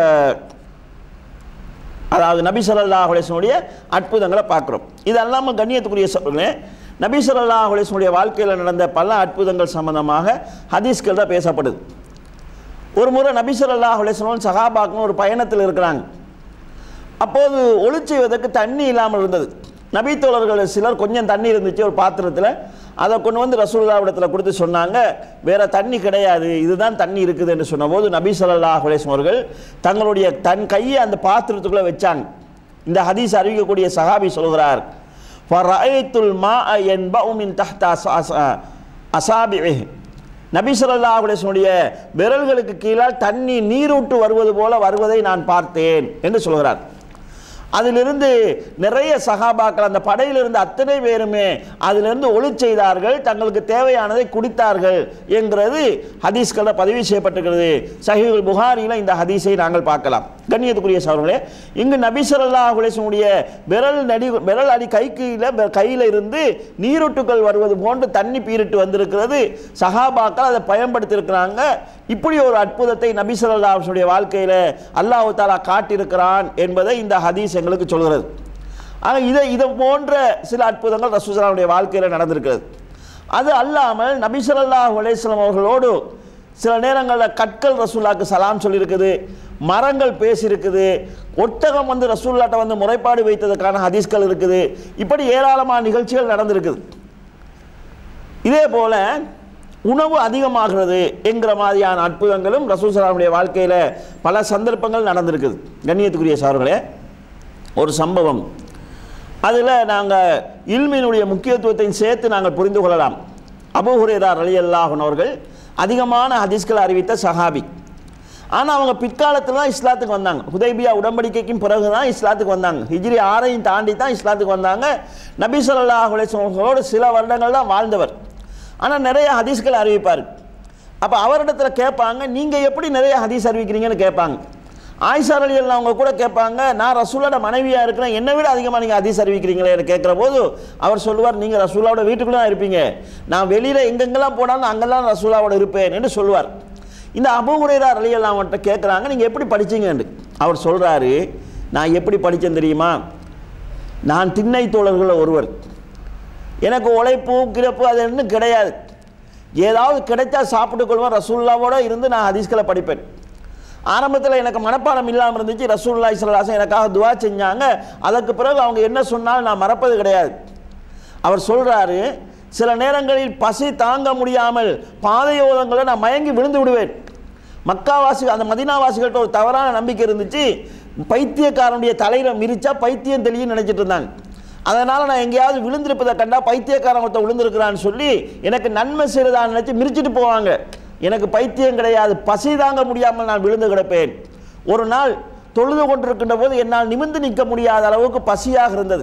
[SPEAKER 3] அதாவது நபி ஸல்லல்லாஹு அலைஹி வஸல்லுடைய அற்புதங்களை பார்க்குறோம் இது அல்லாமல் கண்ணியத்துக்குரிய சொல்லுங்க நபி ஸல்லல்லாஹு அலைஹி வஸல்லுடைய வாழ்க்கையில் நடந்த பல அற்புதங்கள் சம்பந்தமாக ஹதீஸ்கள் தான் பேசப்படுது ஒரு முறை நபி ஸல்லல்லாஹு அலைஹி வஸல்லம் சஹாபாக்களும் ஒரு பயணத்தில் இருக்கிறாங்க அப்போது ஒளிச் செய்வதற்கு தண்ணி இல்லாமல் இருந்தது நபி தோழர்கள் சிலர் கொஞ்சம் தண்ணி இருந்துச்சு ஒரு பாத்திரத்தில் அதை கொண்டு வந்து ரசூலுல்லாவிடத்தில் கொடுத்து சொன்னாங்க வேற தண்ணி கிடையாது இதுதான் தண்ணி இருக்குது என்று சொன்னபோது நபி ஸல்லல்லாஹு அலைஹி வஸல்லம் அவர்கள் தங்களுடைய தன் கையை அந்த பாத்திரத்துக்குள்ளே வச்சாங்க இந்த ஹதீஸ் அறிவிக்கக்கூடிய சஹாபி சொல்கிறார் ஃபரஐத்துல் மா என்பவு மின் தஹ்த அசாபிஹி நபி ஸல்லல்லாஹு அலைஹி வஸல்லம் விரல்களுக்கு கீழால் தண்ணி நீரூட்டு வருவது போல வருவதை நான் பார்த்தேன் என்று சொல்கிறார் அதிலிருந்து நிறைய சகாபாக்கள் அந்த படையில் இருந்த அத்தனை பேருமே அதிலிருந்து ஒளி செய்தார்கள் தங்களுக்கு தேவையானதை குடித்தார்கள் என்கிறது ஹதீஸ்களில் பதிவு செய்யப்பட்டிருக்கிறது சஹீல் புகாரியில் இந்த ஹதீஸை நாங்கள் பார்க்கலாம் கண்ணியத்துக்குரிய சவர்களே இங்கு நபி ஸல்லல்லாஹு அலைஹி வஸல்லம் விரல் நடி விரல் அடி கைக்கீழ கையில் இருந்து நீரூட்டுகள் வருவது போன்று தண்ணி பீரிட்டு வந்திருக்கிறது சகாபாக்கள் அதை பயன்படுத்தியிருக்கிறாங்க இப்படி ஒரு அற்புதத்தை நபி ஸல்லல்லாஹு அலைஹி வஸல்லம் வாழ்க்கையில் அல்லாஹ் தாலா காட்டியிருக்கிறான் என்பதை இந்த ஹதீஸ் எங்களுக்கு சொல்கிறது ஆக இதை இதை போன்ற சில அற்புதங்கள் ரசூசலாவுடைய வாழ்க்கையில் நடந்திருக்கிறது அது அல்லாமல் நபி ஸல்லல்லாஹு அலைஹி வஸல்லம் அவர்களோடு சில நேரங்களில் கற்கள் ரசூல்லாக்கு சலாம் சொல்லியிருக்குது மரங்கள் பேசியிருக்குது ஒட்டகம் வந்து ரசூல்லாட்ட வந்து முறைப்பாடு வைத்ததற்கான ஹதீஸ்கள் இருக்குது இப்படி ஏராளமான நிகழ்ச்சிகள் நடந்திருக்குது இதே போல உணவு அதிகமாகிறது என்கிற மாதிரியான அற்புதங்களும் ரசூசலாமுடைய வாழ்க்கையில் பல சந்தர்ப்பங்கள் நடந்திருக்குது கண்ணியத்துக்குரிய சார்களே ஒரு சம்பவம் அதில் நாங்கள் இல்மினுடைய முக்கியத்துவத்தையும் சேர்த்து நாங்கள் புரிந்து கொள்ளலாம் அபூ ஹுரேரா அலி அல்லாஹன் அவர்கள் அதிகமான ஹதீஸ்களை அறிவித்த சஹாபி ஆனால் அவங்க பிற்காலத்தில் தான் இஸ்லாத்துக்கு வந்தாங்க ஹுதைபியா உடன்படிக்கைக்கும் பிறகு தான் இஸ்லாத்துக்கு வந்தாங்க ஹிஜ்ரி ஆறையும் தாண்டி தான் இஸ்லாத்துக்கு வந்தாங்க நபி ஸல்லல்லாஹு அலைஹி வஸல்லம் அவர்களோடு சில வருடங்கள் தான் வாழ்ந்தவர் ஆனால் நிறைய ஹதீஸ்களை அறிவிப்பார் அப்போ அவரிடத்துல கேட்பாங்க நீங்கள் எப்படி நிறைய ஹதீஸ் அறிவிக்கிறீங்கன்னு கேட்பாங்க ஆயிஷா அலி அவங்க கூட கேட்பாங்க நான் ரசூலோட மனைவியாக இருக்கிறேன் என்னை விட அதிகமாக நீங்கள் ஹதீஸ் அறிவிக்கிறீங்களே கேட்குற போது அவர் சொல்லுவார் நீங்கள் ரசூலாவோட வீட்டுக்குள்ளே தான் இருப்பீங்க நான் வெளியில் எங்கெங்கெல்லாம் போனாலும் அங்கெல்லாம் ரசூலாவோட இருப்பேன் என்று சொல்லுவார் இந்த அபுகுரையார் அலி அவன்கிட்ட கேட்குறாங்க நீங்கள் எப்படி படிச்சீங்கன்னு அவர் சொல்கிறாரு நான் எப்படி படித்தேன் தெரியுமா நான் திண்ணை தோழர்களில் ஒருவர் எனக்கு உழைப்பு கிடப்பு அது இன்னும் கிடையாது ஏதாவது கிடைச்சா சாப்பிட்டு கொள்வேன் ரசூல்லாவோட இருந்து நான் ஹதீஸ்களை படிப்பேன் ஆரம்பத்தில் எனக்கு மனப்பாடம் இல்லாமல் இருந்துச்சு ரசூல்லா இஸ்லாசம் எனக்காக துவா செஞ்சாங்க அதற்கு பிறகு அவங்க என்ன சொன்னாலும் நான் மறப்பது கிடையாது அவர் சொல்கிறாரு சில நேரங்களில் பசி தாங்க முடியாமல் பாதையோதங்களை நான் மயங்கி விழுந்து விடுவேன் மக்காவாசி அந்த மதினாவாசிகள்கிட்ட ஒரு தவறான நம்பிக்கை இருந்துச்சு பைத்தியக்காரனுடைய தலையில் மிரிச்சா பைத்தியம் தெளியும் நினைச்சிட்டு இருந்தாங்க அதனால் நான் எங்கேயாவது விழுந்திருப்பதை கண்டா பைத்தியக்காரன் ஒருத்தன் விழுந்திருக்கிறான்னு சொல்லி எனக்கு நன்மை செய்கிறதான்னு நினச்சி மிரிச்சிட்டு போவாங்க எனக்கு பைத்தியம் கிடையாது பசி தாங்க முடியாமல் நான் விழுந்து கிடப்பேன் ஒரு நாள் தொழுது கொண்டிருக்கின்ற போது என்னால் நிமிர்ந்து நிற்க முடியாத அளவுக்கு பசியாக இருந்தது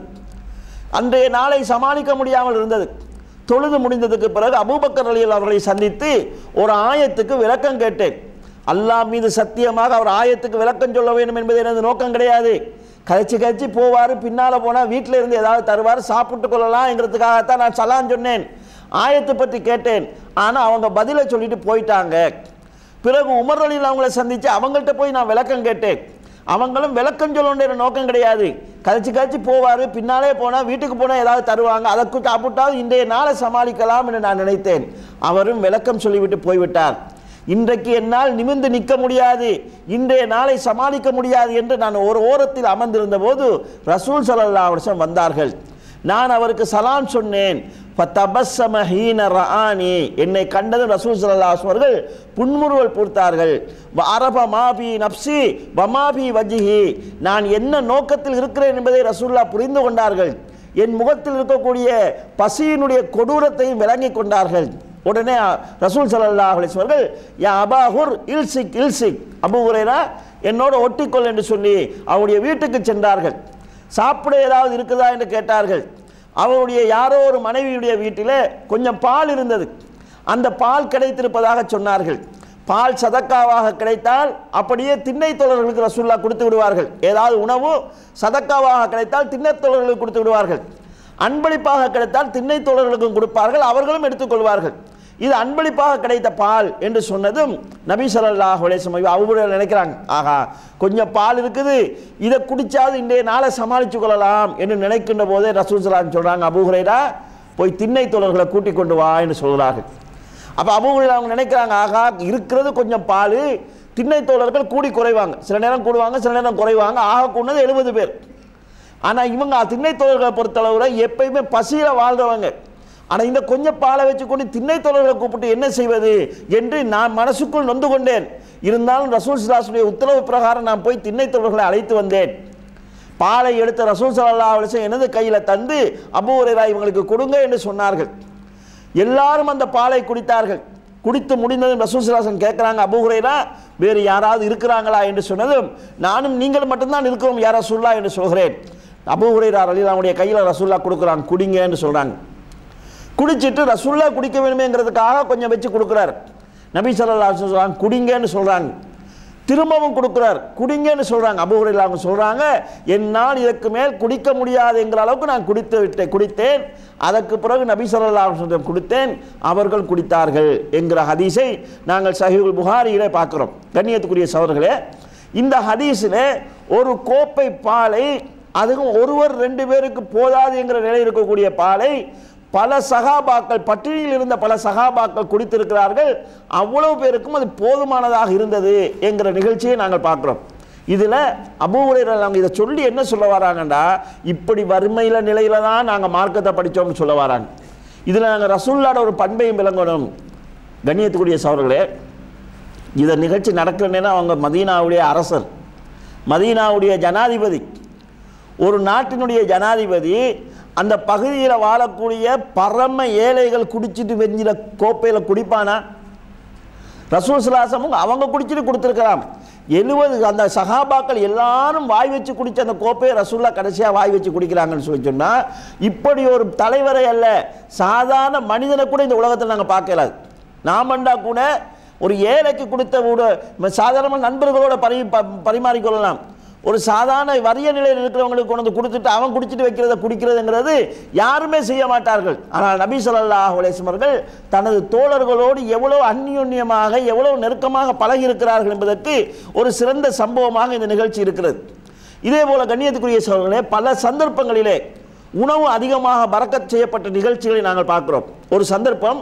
[SPEAKER 3] அன்றைய நாளை சமாளிக்க முடியாமல் இருந்தது தொழுது முடிந்ததுக்கு பிறகு அபூபக்கர் அலியல் அவர்களை சந்தித்து ஒரு ஆயத்துக்கு விளக்கம் கேட்டேன் அல்லாஹ் மீது சத்தியமாக அவர் ஆயத்துக்கு விளக்கம் சொல்ல வேண்டும் என்பது எனது நோக்கம் கிடையாது கழிச்சு கழிச்சு போவார் பின்னால் போனால் வீட்டில் இருந்து ஏதாவது தருவார் சாப்பிட்டு கொள்ளலாம்ங்கிறதுக்காகத்தான் நான் சலான் சொன்னேன் ஆயத்தை பற்றி கேட்டேன் ஆனால் அவங்க பதிலை சொல்லிட்டு போயிட்டாங்க பிறகு உமர் அலியில் அவங்கள சந்தித்து அவங்கள்ட்ட போய் நான் விளக்கம் கேட்டேன் அவங்களும் விளக்கம் சொல்லணுன்ற நோக்கம் கிடையாது கழிச்சு கழிச்சு போவார் பின்னாலே போனால் வீட்டுக்கு போனால் ஏதாவது தருவாங்க அதற்கு சாப்பிட்டால் இன்றைய நாளை சமாளிக்கலாம் என்று நான் நினைத்தேன் அவரும் விளக்கம் சொல்லிவிட்டு போய்விட்டார் இன்றைக்கு என்னால் நிமிர்ந்து நிற்க முடியாது இன்றைய நாளை சமாளிக்க முடியாது என்று நான் ஒரு ஓரத்தில் அமர்ந்திருந்த போது ரசூல் சல்லா வருஷம் வந்தார்கள் நான் அவருக்கு சலாம் சொன்னேன் ஃபத்தபஸ்ஸம ஹீன ரஆனி என்னை கண்டதும் ரசூல் ஸல்லல்லாஹு அலைஹி அவர்கள் புன்முறுவல் பூர்த்தார்கள் வ அரப மாபி நப்சி வமாபி வஜ்ஹி நான் என்ன நோக்கத்தில் இருக்கிறேன் என்பதை ரசூல்லா புரிந்து கொண்டார்கள் என் முகத்தில் இருக்கக்கூடிய பசியினுடைய கொடூரத்தையும் விளங்கிக் கொண்டார்கள் உடனே ரசூல் ஸல்லல்லாஹு அலைஹி அவர்கள் யா அபாஹுர் இல்சிக் இல்சிக் அபு ஹுரைரா என்னோட ஒட்டிக்கொள் என்று சொல்லி அவருடைய வீட்டுக்கு சென்றார்கள் சாப்பிட ஏதாவது இருக்குதா என்று கேட்டார்கள் அவருடைய யாரோ ஒரு மனைவியுடைய வீட்டில் கொஞ்சம் பால் இருந்தது அந்த பால் கிடைத்திருப்பதாக சொன்னார்கள் பால் சதக்காவாக கிடைத்தால் அப்படியே திண்ணை தோழர்களுக்கு ரசூல்லா கொடுத்து விடுவார்கள் ஏதாவது உணவு சதக்காவாக கிடைத்தால் திண்ணை தோழர்களுக்கு கொடுத்து விடுவார்கள் அன்பளிப்பாக கிடைத்தால் திண்ணை தோழர்களுக்கும் கொடுப்பார்கள் அவர்களும் எடுத்துக்கொள்வார்கள் இது அன்பளிப்பாக கிடைத்த பால் என்று சொன்னதும் நபி ஸல்லல்லாஹு அலைஹி வஸல்லம் அவங்க நினைக்கிறாங்க ஆகா கொஞ்சம் பால் இருக்குது இதை குடிச்சாவது இன்றைய நாளை சமாளித்து கொள்ளலாம் என்று நினைக்கின்ற போதே ரசூல் ஸல்லல்லாஹு சொல்கிறாங்க அபூ ஹுரைரா போய் திண்ணை தோழர்களை கூட்டிக் கொண்டு வா என்று சொல்கிறார்கள் அப்போ அபூ ஹுரைரா அவங்க நினைக்கிறாங்க ஆகா இருக்கிறது கொஞ்சம் பால் திண்ணை தோழர்கள் கூடி குறைவாங்க சில நேரம் கூடுவாங்க சில நேரம் குறைவாங்க ஆக கூடது எழுபது பேர் ஆனால் இவங்க திண்ணை தோழர்களை பொறுத்தளவில் எப்பயுமே பசியில் வாழ்றவங்க ஆனால் இந்த கொஞ்சம் பாலை வச்சுக்கொண்டு திண்ணை தோழர்களை கூப்பிட்டு என்ன செய்வது என்று நான் மனசுக்குள் நொந்து கொண்டேன் இருந்தாலும் ரசூல் சிலாசுடைய உத்தரவு பிரகாரம் நான் போய் திண்ணை தோழர்களை அழைத்து வந்தேன் பாலை எடுத்த ரசூல் சல்லா அலிசன் எனது கையில் தந்து அபூ ஹுரைரா இவங்களுக்கு கொடுங்க என்று சொன்னார்கள் எல்லாரும் அந்த பாலை குடித்தார்கள் குடித்து முடிந்ததும் ரசூல் சலாசன் கேட்குறாங்க அபூ ஹுரைரா வேறு யாராவது இருக்கிறாங்களா என்று சொன்னதும் நானும் நீங்கள் மட்டும்தான் இருக்கிறோம் யார் ரசூல்லா என்று சொல்கிறேன் அபூ ஹுரைரா அலிலாவுடைய கையில் ரசூல்லா கொடுக்குறாங்க குடிங்க என்று சொல்கிறாங்க குடிச்சிட்டு ரசுல்லா குடிக்க வேணுமேங்கிறதுக்காக கொஞ்சம் வச்சு கொடுக்குறாரு நபி ஸல்லல்லாஹு அலைஹி சொல்கிறாங்க குடிங்கன்னு சொல்கிறாங்க திரும்பவும் கொடுக்குறார் குடிங்கன்னு சொல்கிறாங்க அபுஹுரையில் அவங்க சொல்கிறாங்க என்னால் இதற்கு மேல் குடிக்க முடியாதுங்கிற அளவுக்கு நான் குடித்து விட்டேன் குடித்தேன் அதற்கு பிறகு நபி ஸல்லல்லாஹு அலைஹி வஸல்லம் குடித்தேன் அவர்கள் குடித்தார்கள் என்கிற ஹதீஸை நாங்கள் சஹீஹுல் புகாரியிலே பார்க்கிறோம் கண்ணியத்துக்குரிய சவர்களே இந்த ஹதீஸில் ஒரு கோப்பை பாலை அதுவும் ஒருவர் ரெண்டு பேருக்கு போதாது என்கிற நிலை இருக்கக்கூடிய பாலை பல சகாபாக்கள் பட்டினியில் இருந்த பல சகாபாக்கள் குடித்திருக்கிறார்கள் அவ்வளவு பேருக்கும் அது போதுமானதாக இருந்தது என்கிற நிகழ்ச்சியை நாங்கள் பார்க்குறோம் இதில் அபூரையர் அவங்க இதை சொல்லி என்ன சொல்ல வராங்கண்டா இப்படி வறுமையில் நிலையில தான் நாங்கள் மார்க்கத்தை படித்தோம்னு சொல்ல வராங்க இதில் நாங்கள் ரசூல்லாட ஒரு பண்பையும் விளங்கணும் கண்ணியத்துக்குரிய சவர்களே இதை நிகழ்ச்சி நடக்கணுன்னா அவங்க மதீனாவுடைய அரசர் மதீனாவுடைய ஜனாதிபதி ஒரு நாட்டினுடைய ஜனாதிபதி அந்த பகுதியில் வாழக்கூடிய பரம ஏழைகள் குடிச்சிட்டு வெஞ்சில கோப்பையில் குடிப்பானா ரசூல் சுலாசமும் அவங்க குடிச்சிட்டு கொடுத்துருக்கலாம் எழுபது அந்த சகாபாக்கள் எல்லாரும் வாய் வச்சு குடிச்ச அந்த கோப்பையை ரசூல்லா கடைசியாக வாய் வச்சு குடிக்கிறாங்கன்னு சொல்லி சொன்னால் இப்படி ஒரு தலைவரை அல்ல சாதாரண மனிதனை கூட இந்த உலகத்தில் நாங்கள் பார்க்கலாது நாமண்டா கூட ஒரு ஏழைக்கு கொடுத்த கூட சாதாரண நண்பர்களோட பரி ப- பரிமாறிக்கொள்ளலாம் ஒரு சாதாரண வறிய நிலையில் இருக்கிறவங்களுக்கு கொண்டு வந்து கொடுத்துட்டு அவன் குடிச்சிட்டு வைக்கிறத குடிக்கிறதுங்கிறது யாருமே செய்ய மாட்டார்கள் ஆனால் நபி ஸல்லல்லாஹு அலைஹி வஸல்லம் அவர்கள் தனது தோழர்களோடு எவ்வளவு அந்யோன்யமாக எவ்வளவு நெருக்கமாக பழகி இருக்கிறார்கள் என்பதற்கு ஒரு சிறந்த சம்பவமாக இந்த நிகழ்ச்சி இருக்கிறது இதே போல கண்ணியத்துக்குரிய சோழர்களே பல சந்தர்ப்பங்களிலே உணவு அதிகமாக பறக்கச் செய்யப்பட்ட நிகழ்ச்சிகளை நாங்கள் பார்க்கிறோம் ஒரு சந்தர்ப்பம்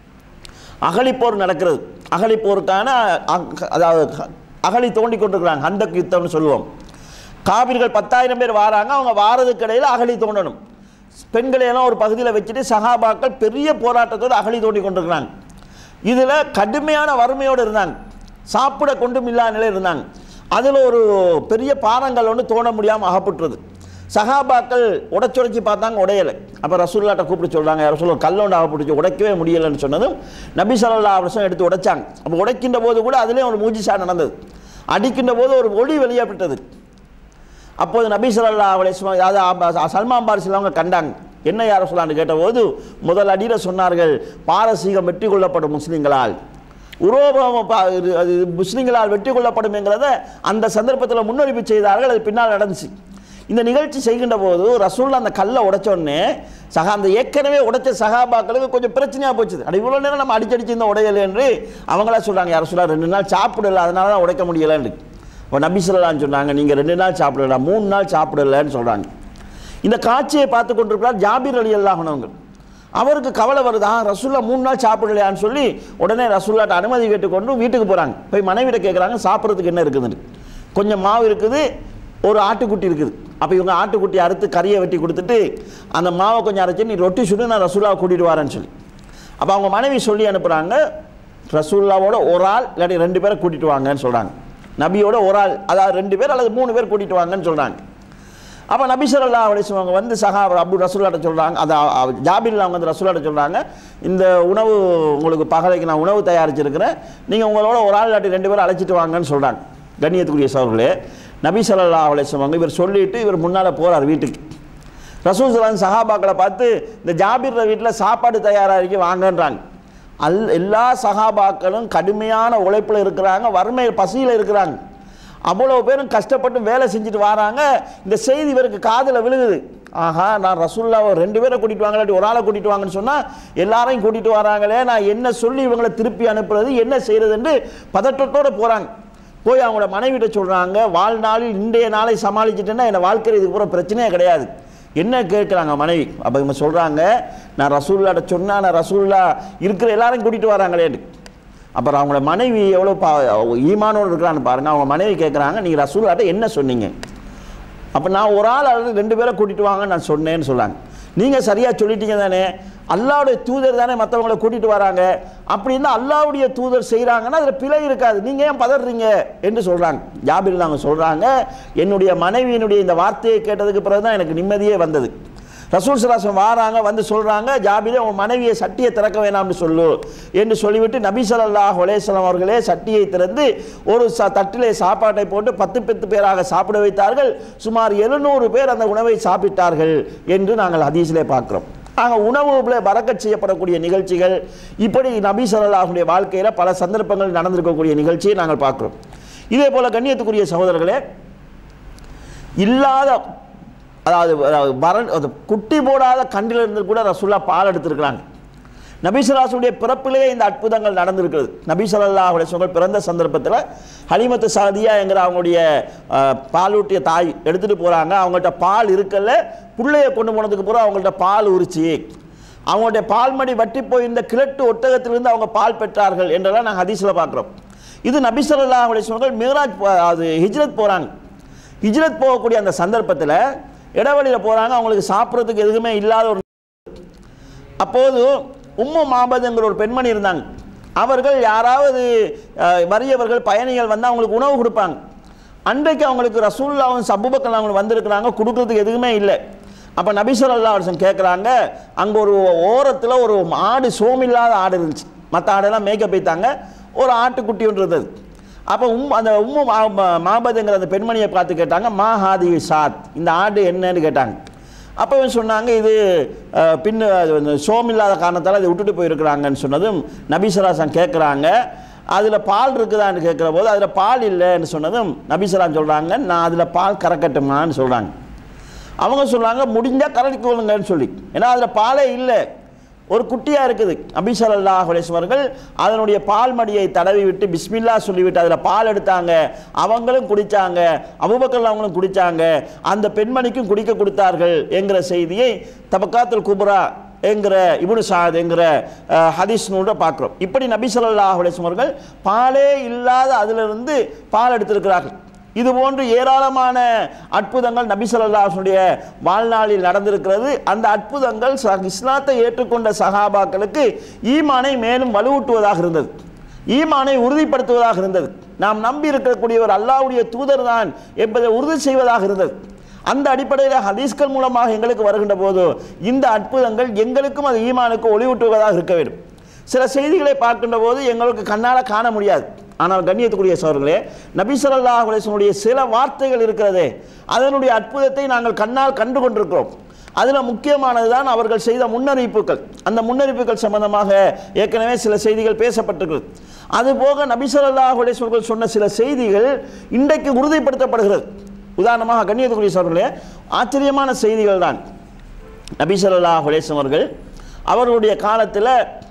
[SPEAKER 3] அகழிப்போர் நடக்கிறது அகழிப்போருக்கான அ- அதாவது அகழி தோண்டி கொண்டிருக்கிறாங்க ஹந்தக் யுத்தம்னு சொல்லுவோம் காபிர்கள் பத்தாயிரம் பேர் வாராங்க அவங்க வாரதுக்கு இடையில் அகழி தோண்டணும் பெண்களை எல்லாம் ஒரு பகுதியில் வச்சுட்டு சகாபாக்கள் பெரிய போராட்டத்தோடு அகழி தோண்டி கொண்டிருக்கிறாங்க இதில் கடுமையான வறுமையோடு இருந்தாங்க சாப்பிட கொண்டும் இல்லாத நிலையில் இருந்தாங்க அதில் ஒரு பெரிய பாறங்கள் ஒன்று தோண்ட முடியாமல் அகப்பட்டுறது சகாபாக்கள் உடைச்சுடைச்சி பார்த்தாங்க உடையலை அப்போ ரசூல்லாட்ட கூப்பிட்டு சொல்கிறாங்க ரசூல் கல்லோண்டு அகப்பிடிச்சு உடைக்கவே முடியலைன்னு சொன்னதும் நபி ஸல்லல்லாஹு அலைஹி வஸல்லம் எடுத்து உடைச்சாங்க அப்போ உடைக்கின்ற போது கூட அதுலேயும் ஒரு மூஜிசா நடந்தது அடிக்கின்ற போது ஒரு ஒளி வெளியேப்பட்டது அப்போது நபி ஸல்லல்லாஹு அலைஹி வஸல்லம் அதாவது அப- சல்மான் பாரிசில் அவங்க கண்டாங்க என்ன யார சொல்லான்னு கேட்டபோது முதல் அடியில் சொன்னார்கள் பாரசீகம் வெற்றி கொள்ளப்படும் முஸ்லீம்களால் உரோபம் பா- இது- அது முஸ்லீம்களால் வெற்றி கொள்ளப்படும் என்கிறத அந்த சந்தர்ப்பத்தில் முன்னறிவிப்பு செய்தார்கள் அது பின்னால் நடந்துச்சு இந்த நிகழ்ச்சி செய்கின்ற போது ரசூல் அந்த கல்லை உடைச்ச உடனே சகா அந்த ஏற்கனவே உடைச்ச சகாபாக்களுக்கு கொஞ்சம் பிரச்சனையாக போச்சுது அட இவ்வளோ நேரம் நம்ம அடிச்சடிச்சு இந்த உடையலை என்று அவங்களா சொல்கிறாங்க யார் சொல்ல ரெண்டு நாள் சாப்பிடல அதனால தான் உடைக்க முடியலைன்னு இப்போ நபி சொல்லலான்னு சொன்னாங்க நீங்கள் ரெண்டு நாள் சாப்பிடல மூணு நாள் சாப்பிடலன்னு சொல்கிறாங்க இந்த காட்சியை பார்த்து கொண்டிருக்கிறார் ஜாபீர் அலி அல்லாஹனவங்க அவருக்கு கவலை வருதா ரசூல்லா மூணு நாள் சாப்பிடலையான்னு சொல்லி உடனே ரசூல்லாட்ட அனுமதி கேட்டுக்கொண்டு வீட்டுக்கு போகிறாங்க போய் மனைவிட்ட கேட்குறாங்க சாப்பிட்றதுக்கு என்ன இருக்குதுன்னு கொஞ்சம் மாவு இருக்குது ஒரு ஆட்டுக்குட்டி இருக்குது அப்போ இவங்க ஆட்டுக்குட்டி அறுத்து கறியை வெட்டி கொடுத்துட்டு அந்த மாவை கொஞ்சம் அரைச்சி நீ ரொட்டி சுடு நான் ரசூல்லாவை கூட்டிகிட்டு வரேன்னு சொல்லி அப்போ அவங்க மனைவி சொல்லி அனுப்புகிறாங்க ரசூல்லாவோட ஒரு ஆள் இல்லாட்டி ரெண்டு பேரை கூட்டிகிட்டு வாங்கன்னு சொல்கிறாங்க நபியோட ஒரு ஆள் அதாவது ரெண்டு பேர் அல்லது மூணு பேர் கூட்டிகிட்டு வாங்கன்னு சொல்கிறாங்க அப்போ நபி ஸல்லல்லாஹு அலைஹி வஸல்லம் அவங்க வந்து சஹா அப்து ரசூல்லாட்ட சொல்கிறாங்க அது அ- அ- ஜாபீரில் அவங்க வந்து ரசூல்லாட்ட சொல்கிறாங்க இந்த உணவு உங்களுக்கு பகலைக்கு நான் உணவு தயாரிச்சிருக்கிறேன் நீங்கள் உங்களோட ஒரு ஆள் இல்லாட்டி ரெண்டு பேரும் அழைச்சிட்டு வாங்கன்னு சொல்கிறாங்க கண்ணியத்துக்குரிய சோர்களே நபி ஸல்லல்லாஹு அலைஹி வஸல்லம் அவங்க இவர் சொல்லிட்டு இவர் முன்னால் போகிறார் வீட்டுக்கு ரசூல் சலான் சஹாபாக்களை பார்த்து இந்த ஜாபீர் வீட்டில் சாப்பாடு தயாராக இருக்கு வாங்கன்றாங்க அல் எல்லா சஹாபாக்களும் கடுமையான உழைப்பில் இருக்கிறாங்க வறுமை பசியில் இருக்கிறாங்க அவ்வளோ பேரும் கஷ்டப்பட்டு வேலை செஞ்சுட்டு வராங்க இந்த செய்தி இவருக்கு காதில் விழுகுது ஆஹா நான் ரசூல்லாவை ரெண்டு பேரை கூட்டிட்டு வாங்க இல்லாட்டி ஒரு ஆளை கூட்டிட்டு வாங்கன்னு சொன்னால் எல்லாரையும் கூட்டிட்டு வராங்களே நான் என்ன சொல்லி இவங்களை திருப்பி அனுப்புறது என்ன செய்யறதுன்னு பதட்டத்தோடு போகிறாங்க போய் அவங்களோட மனைவிட்ட சொல்கிறாங்க வாழ்நாளில் இன்றைய நாளை சமாளிச்சிட்டேன்னா என் வாழ்க்கையில் இதுக்கு பூரா பிரச்சனையே கிடையாது என்ன கேட்குறாங்க மனைவி அப்போ இவங்க சொல்கிறாங்க நான் ரசூல்லாட்ட சொன்னா நான் ரசூல்லா இருக்கிற எல்லாரையும் கூட்டிகிட்டு வராங்களேன்னு அப்புறம் அவங்களோட மனைவி எவ்வளோ பா ஈமானோடு இருக்கிறான்னு பாருங்கள் அவங்க மனைவி கேட்குறாங்க நீங்கள் ரசூல்லாட்ட என்ன சொன்னீங்க அப்போ நான் ஒரு ஆள் அல்லது ரெண்டு பேரை கூட்டிட்டு வாங்க நான் சொன்னேன்னு சொன்னாங்க நீங்கள் சரியாக சொல்லிட்டீங்க தானே அல்லாவுடைய தூதர் தானே மற்றவங்களை கூட்டிட்டு வராங்க அப்படின்னா அல்லாவுடைய தூதர் செய்கிறாங்கன்னா அதில் பிழை இருக்காது நீங்கள் ஏன் பதறீங்க என்று சொல்கிறாங்க ஜாபிர் நாங்கள் சொல்கிறாங்க என்னுடைய மனைவியினுடைய இந்த வார்த்தையை கேட்டதுக்கு பிறகு தான் எனக்கு நிம்மதியே வந்தது ரசூல் சலாசம் வாராங்க வந்து சொல்கிறாங்க ஜாபிரே உன் மனைவியை சட்டியை திறக்க வேணாம்னு சொல்லு என்று சொல்லிவிட்டு நபி ஸல்லல்லாஹு அலைஹி வஸல்லம் அவர்களே சட்டியை திறந்து ஒரு ச தட்டிலே சாப்பாட்டை போட்டு பத்து பத்து பேராக சாப்பிட வைத்தார்கள் சுமார் எழுநூறு பேர் அந்த உணவை சாப்பிட்டார்கள் என்று நாங்கள் ஹதீஸிலே பார்க்கிறோம் ஆக உணவுல பறக்கச் செய்யப்படக்கூடிய நிகழ்ச்சிகள் இப்படி நபி ஸல்லல்லாஹுடைய வாழ்க்கையில் பல சந்தர்ப்பங்கள் நடந்திருக்கக்கூடிய நிகழ்ச்சியை நாங்கள் பார்க்கிறோம் இதே போல கண்ணியத்துக்குரிய சகோதரர்களே இல்லாத அதாவது அதாவது மரண் அது குட்டி போடாத கண்டிலிருந்து கூட ரசூல்லா பால் எடுத்திருக்கிறாங்க நபிசலாசுடைய பிறப்பிலேயே இந்த அற்புதங்கள் நடந்திருக்கிறது நபி ஸல்லல்லாஹு அலைஹி வஸல்லம் பிறந்த சந்தர்ப்பத்தில் ஹலிமத்து சாதியா என்கிற அவங்களுடைய அஹ், பாலூட்டிய தாய் எடுத்துகிட்டு போகிறாங்க அவங்கள்ட்ட பால் இருக்கல புள்ளைய கொண்டு போனதுக்கு பிறகு அவங்கள்ட்ட பால் உரிச்சு அவங்களுடைய பால்மடி வட்டி போயிருந்த கிழட்டு ஒட்டகத்திலிருந்து அவங்க பால் பெற்றார்கள் என்றெல்லாம் நாங்கள் ஹதீஸில் பார்க்குறோம் இது நபி ஸல்லல்லாஹு அலைஹி வஸல்லம் மிகராஜ் போ- அது ஹிஜ்ரத் போகிறாங்க ஹிஜ்ரத் போகக்கூடிய அந்த சந்தர்ப்பத்தில் இடைவெளியில் போகிறாங்க அவங்களுக்கு சாப்பிட்றதுக்கு எதுவுமே இல்லாத ஒரு அப்போது உம்மு மாபதுங்கிற ஒரு பெண்மணி இருந்தாங்க அவர்கள் யாராவது அஹ், வறியவர்கள் பயணிகள் வந்து அவங்களுக்கு உணவு கொடுப்பாங்க அன்றைக்கு அவங்களுக்கு ரசூல்லாவும் சபுபக்கல் அவங்க வந்திருக்கிறாங்க கொடுக்கறதுக்கு எதுவுமே இல்லை அப்போ நபிசல்லா அரசன் கேட்குறாங்க அங்கே ஒரு ஓரத்தில் ஒரு ஆடு சோமில்லாத ஆடு இருந்துச்சு மற்ற ஆடெல்லாம் மேய்க்க போய்த்தாங்க ஒரு ஆட்டுக்குட்டி ஒன்று இருந்தது அப்போ உம் அந்த உம்மு மா- மா- மாபதுங்கிற அந்த பெண்மணியை பார்த்து கேட்டாங்க மா ஹாதி சாத் இந்த ஆடு என்னன்னு கேட்டாங்க அப்போ இவன் சொன்னாங்க இது அஹ், பின்ன அது வந்து சோம் இல்லாத காரணத்தால் இதை விட்டுட்டு போயிருக்கிறாங்கன்னு சொன்னதும் நபிசராசன் கேட்குறாங்க அதில் பால் இருக்குதான்னு கேட்குற போது அதில் பால் இல்லைன்னு சொன்னதும் நபிசரான் சொல்கிறாங்க நான் அதில் பால் கறக்கட்டுமான்னு சொல்கிறாங்க அவங்க சொல்கிறாங்க முடிஞ்சால் கறக்கி கொள்ளுங்கன்னு சொல்லி ஏன்னா அதில் பாலே இல்லை ஒரு குட்டியாக இருக்குது அபிசல்லாஹ் அவர்கள் அதனுடைய பால் மடியை தடவி விட்டு பிஸ்மில்லா சொல்லிவிட்டு அதில் பால் எடுத்தாங்க அவங்களும் குடித்தாங்க அபுபக்கர் அவங்களும் குடித்தாங்க அந்த பெண்மணிக்கும் குடிக்க கொடுத்தார்கள் என்கிற செய்தியை தபக்காத்துல் குப்ரா என்கிற இப்னு சாத் என்கிற அஹ், ஹதீஸ் நூலில் பார்க்குறோம் இப்படி நபி ஸல்லல்லாஹு அலைஹி வஸல்லம் அவர்கள் பாலே இல்லாத அதிலிருந்து பால் எடுத்திருக்கிறார்கள் இது போன்று ஏராளமான அற்புதங்கள் நபி ஸல்லல்லாஹுடைய வாழ்நாளில் நடந்திருக்கிறது அந்த அற்புதங்கள் ச- இஸ்லாத்தை ஏற்றுக்கொண்ட சஹாபாக்களுக்கு ஈமானை மேலும் வலுவூட்டுவதாக இருந்தது ஈமானை உறுதிப்படுத்துவதாக இருந்தது நாம் நம்பி இருக்கக்கூடிய ஒரு அல்லாஹ்வுடைய தூதர் தான் என்பதை உறுதி செய்வதாக இருந்தது அந்த அடிப்படையில் ஹதீஸ்கள் மூலமாக எங்களுக்கு வருகின்ற போது இந்த அற்புதங்கள் எங்களுக்கும் அது ஈமானுக்கு ஒளிவூட்டுவதாக இருக்க வேண்டும் சில செய்திகளை பார்க்கின்ற போது எங்களுக்கு கண்ணால் காண முடியாது ஆனால் கண்ணியத்துக்குரிய சோர்களே நபி ஸல்லல்லாஹு அலைஹி வஸல்லம் உடைய சில வார்த்தைகள் இருக்கிறதே அதனுடைய அற்புதத்தை நாங்கள் கண்ணால் கண்டு கொண்டிருக்கிறோம் அதில் முக்கியமானது தான் அவர்கள் செய்த முன்னறிவிப்புகள் அந்த முன்னறிவிப்புகள் சம்பந்தமாக ஏற்கனவே சில செய்திகள் பேசப்பட்டிருக்கிறது அதுபோக நபி ஸல்லல்லாஹு அலைஹி வஸல்லம் அவர்கள் சொன்ன சில செய்திகள் இன்றைக்கு உறுதிப்படுத்தப்படுகிறது உதாரணமாக கண்ணியத்துக்குரிய சோர்களே ஆச்சரியமான செய்திகள் தான் நபி ஸல்லல்லாஹு அலைஹி வஸல்லம் அவர்கள் அவர்களுடைய காலத்தில்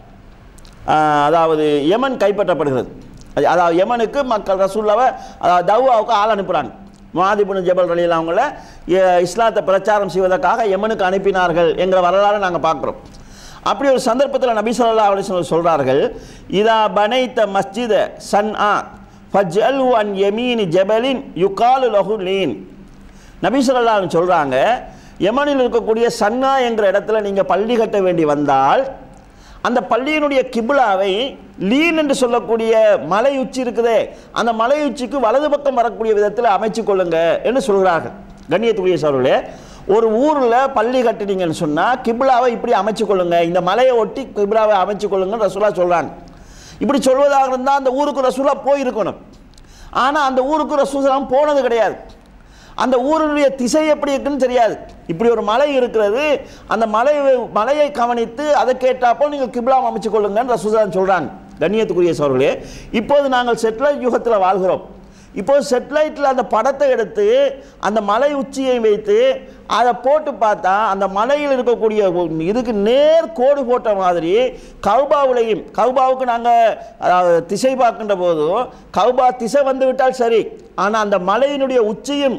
[SPEAKER 3] ஆஹ், அதாவது யமன் கைப்பற்றப்படுகிறது அது- அதாவது யமனுக்கு மக்கள் ரசூல்லாவை அதாவது தவ்வாவுக்கு ஆள் அனுப்புகிறாங்க மாதிபுன் ஜபல் ரலியில் அவங்கள எ- இஸ்லாத்தை பிரச்சாரம் செய்வதற்காக யமனுக்கு அனுப்பினார்கள் என்கிற வரலாறு நாங்கள் பார்க்குறோம் அப்படி ஒரு சந்தர்ப்பத்தில் நபி ஸல்லல்லாஹு அலைஹி வஸல்லம் சொல்கிறார்கள் இதா பனைத்த மஸ்ஜித சன் ஆ ஃபஜ்அல்ஹு அன் யமீனி ஜபலின் யுகாலு லஹு லீன் நபி ஸல்லல்லாஹு அலைஹி சொல்கிறாங்க யமனில் இருக்கக்கூடிய சன்னா என்கிற இடத்துல நீங்கள் பள்ளி கட்ட வேண்டி வந்தால் அந்த பள்ளியினுடைய கிபிலாவை லீன் என்று சொல்லக்கூடிய மலை உச்சி இருக்குதே அந்த மலை உச்சிக்கு வலது பக்கம் வரக்கூடிய விதத்தில் அமைச்சு கொள்ளுங்க என்று சொல்கிறார்கள் கண்ணியத்துக்குரிய சோழர்களே ஒரு ஊரில் பள்ளி கட்டினீங்கன்னு சொன்னால் கிபிலாவை இப்படி அமைச்சு கொள்ளுங்க இந்த மலையை ஒட்டி கிபிலாவை அமைச்சு கொள்ளுங்கன்னு ரசூலா சொல்கிறாங்க இப்படி சொல்வதாக இருந்தால் அந்த ஊருக்கு ரசூலா போயிருக்கணும் ஆனால் அந்த ஊருக்கு ரசூலாம் போனது கிடையாது அந்த ஊருடைய திசை எப்படி இருக்குன்னு தெரியாது இப்படி ஒரு மலை இருக்கிறது அந்த மலை மலையை கவனித்து அதை கேட்டாப்போ நீங்கள் கிப்லாம் அமைச்சு கொள்ளுங்கன்னு ரசூதான் சொல்கிறாங்க கண்ணியத்துக்குரிய சோர்களே இப்போது நாங்கள் செட்டிலைட் யுகத்தில் வாழ்கிறோம் இப்போ செட்டிலைட்டில் அந்த படத்தை எடுத்து அந்த மலை உச்சியை வைத்து அதை போட்டு பார்த்தா அந்த மலையில் இருக்கக்கூடிய ஒரு இதுக்கு நேர் கோடு போட்ட மாதிரி கௌபாவுலையும் கௌபாவுக்கு நாங்கள் அதாவது திசை பார்க்கின்ற போது கௌபா திசை வந்து விட்டால் சரி ஆனால் அந்த மலையினுடைய உச்சியும்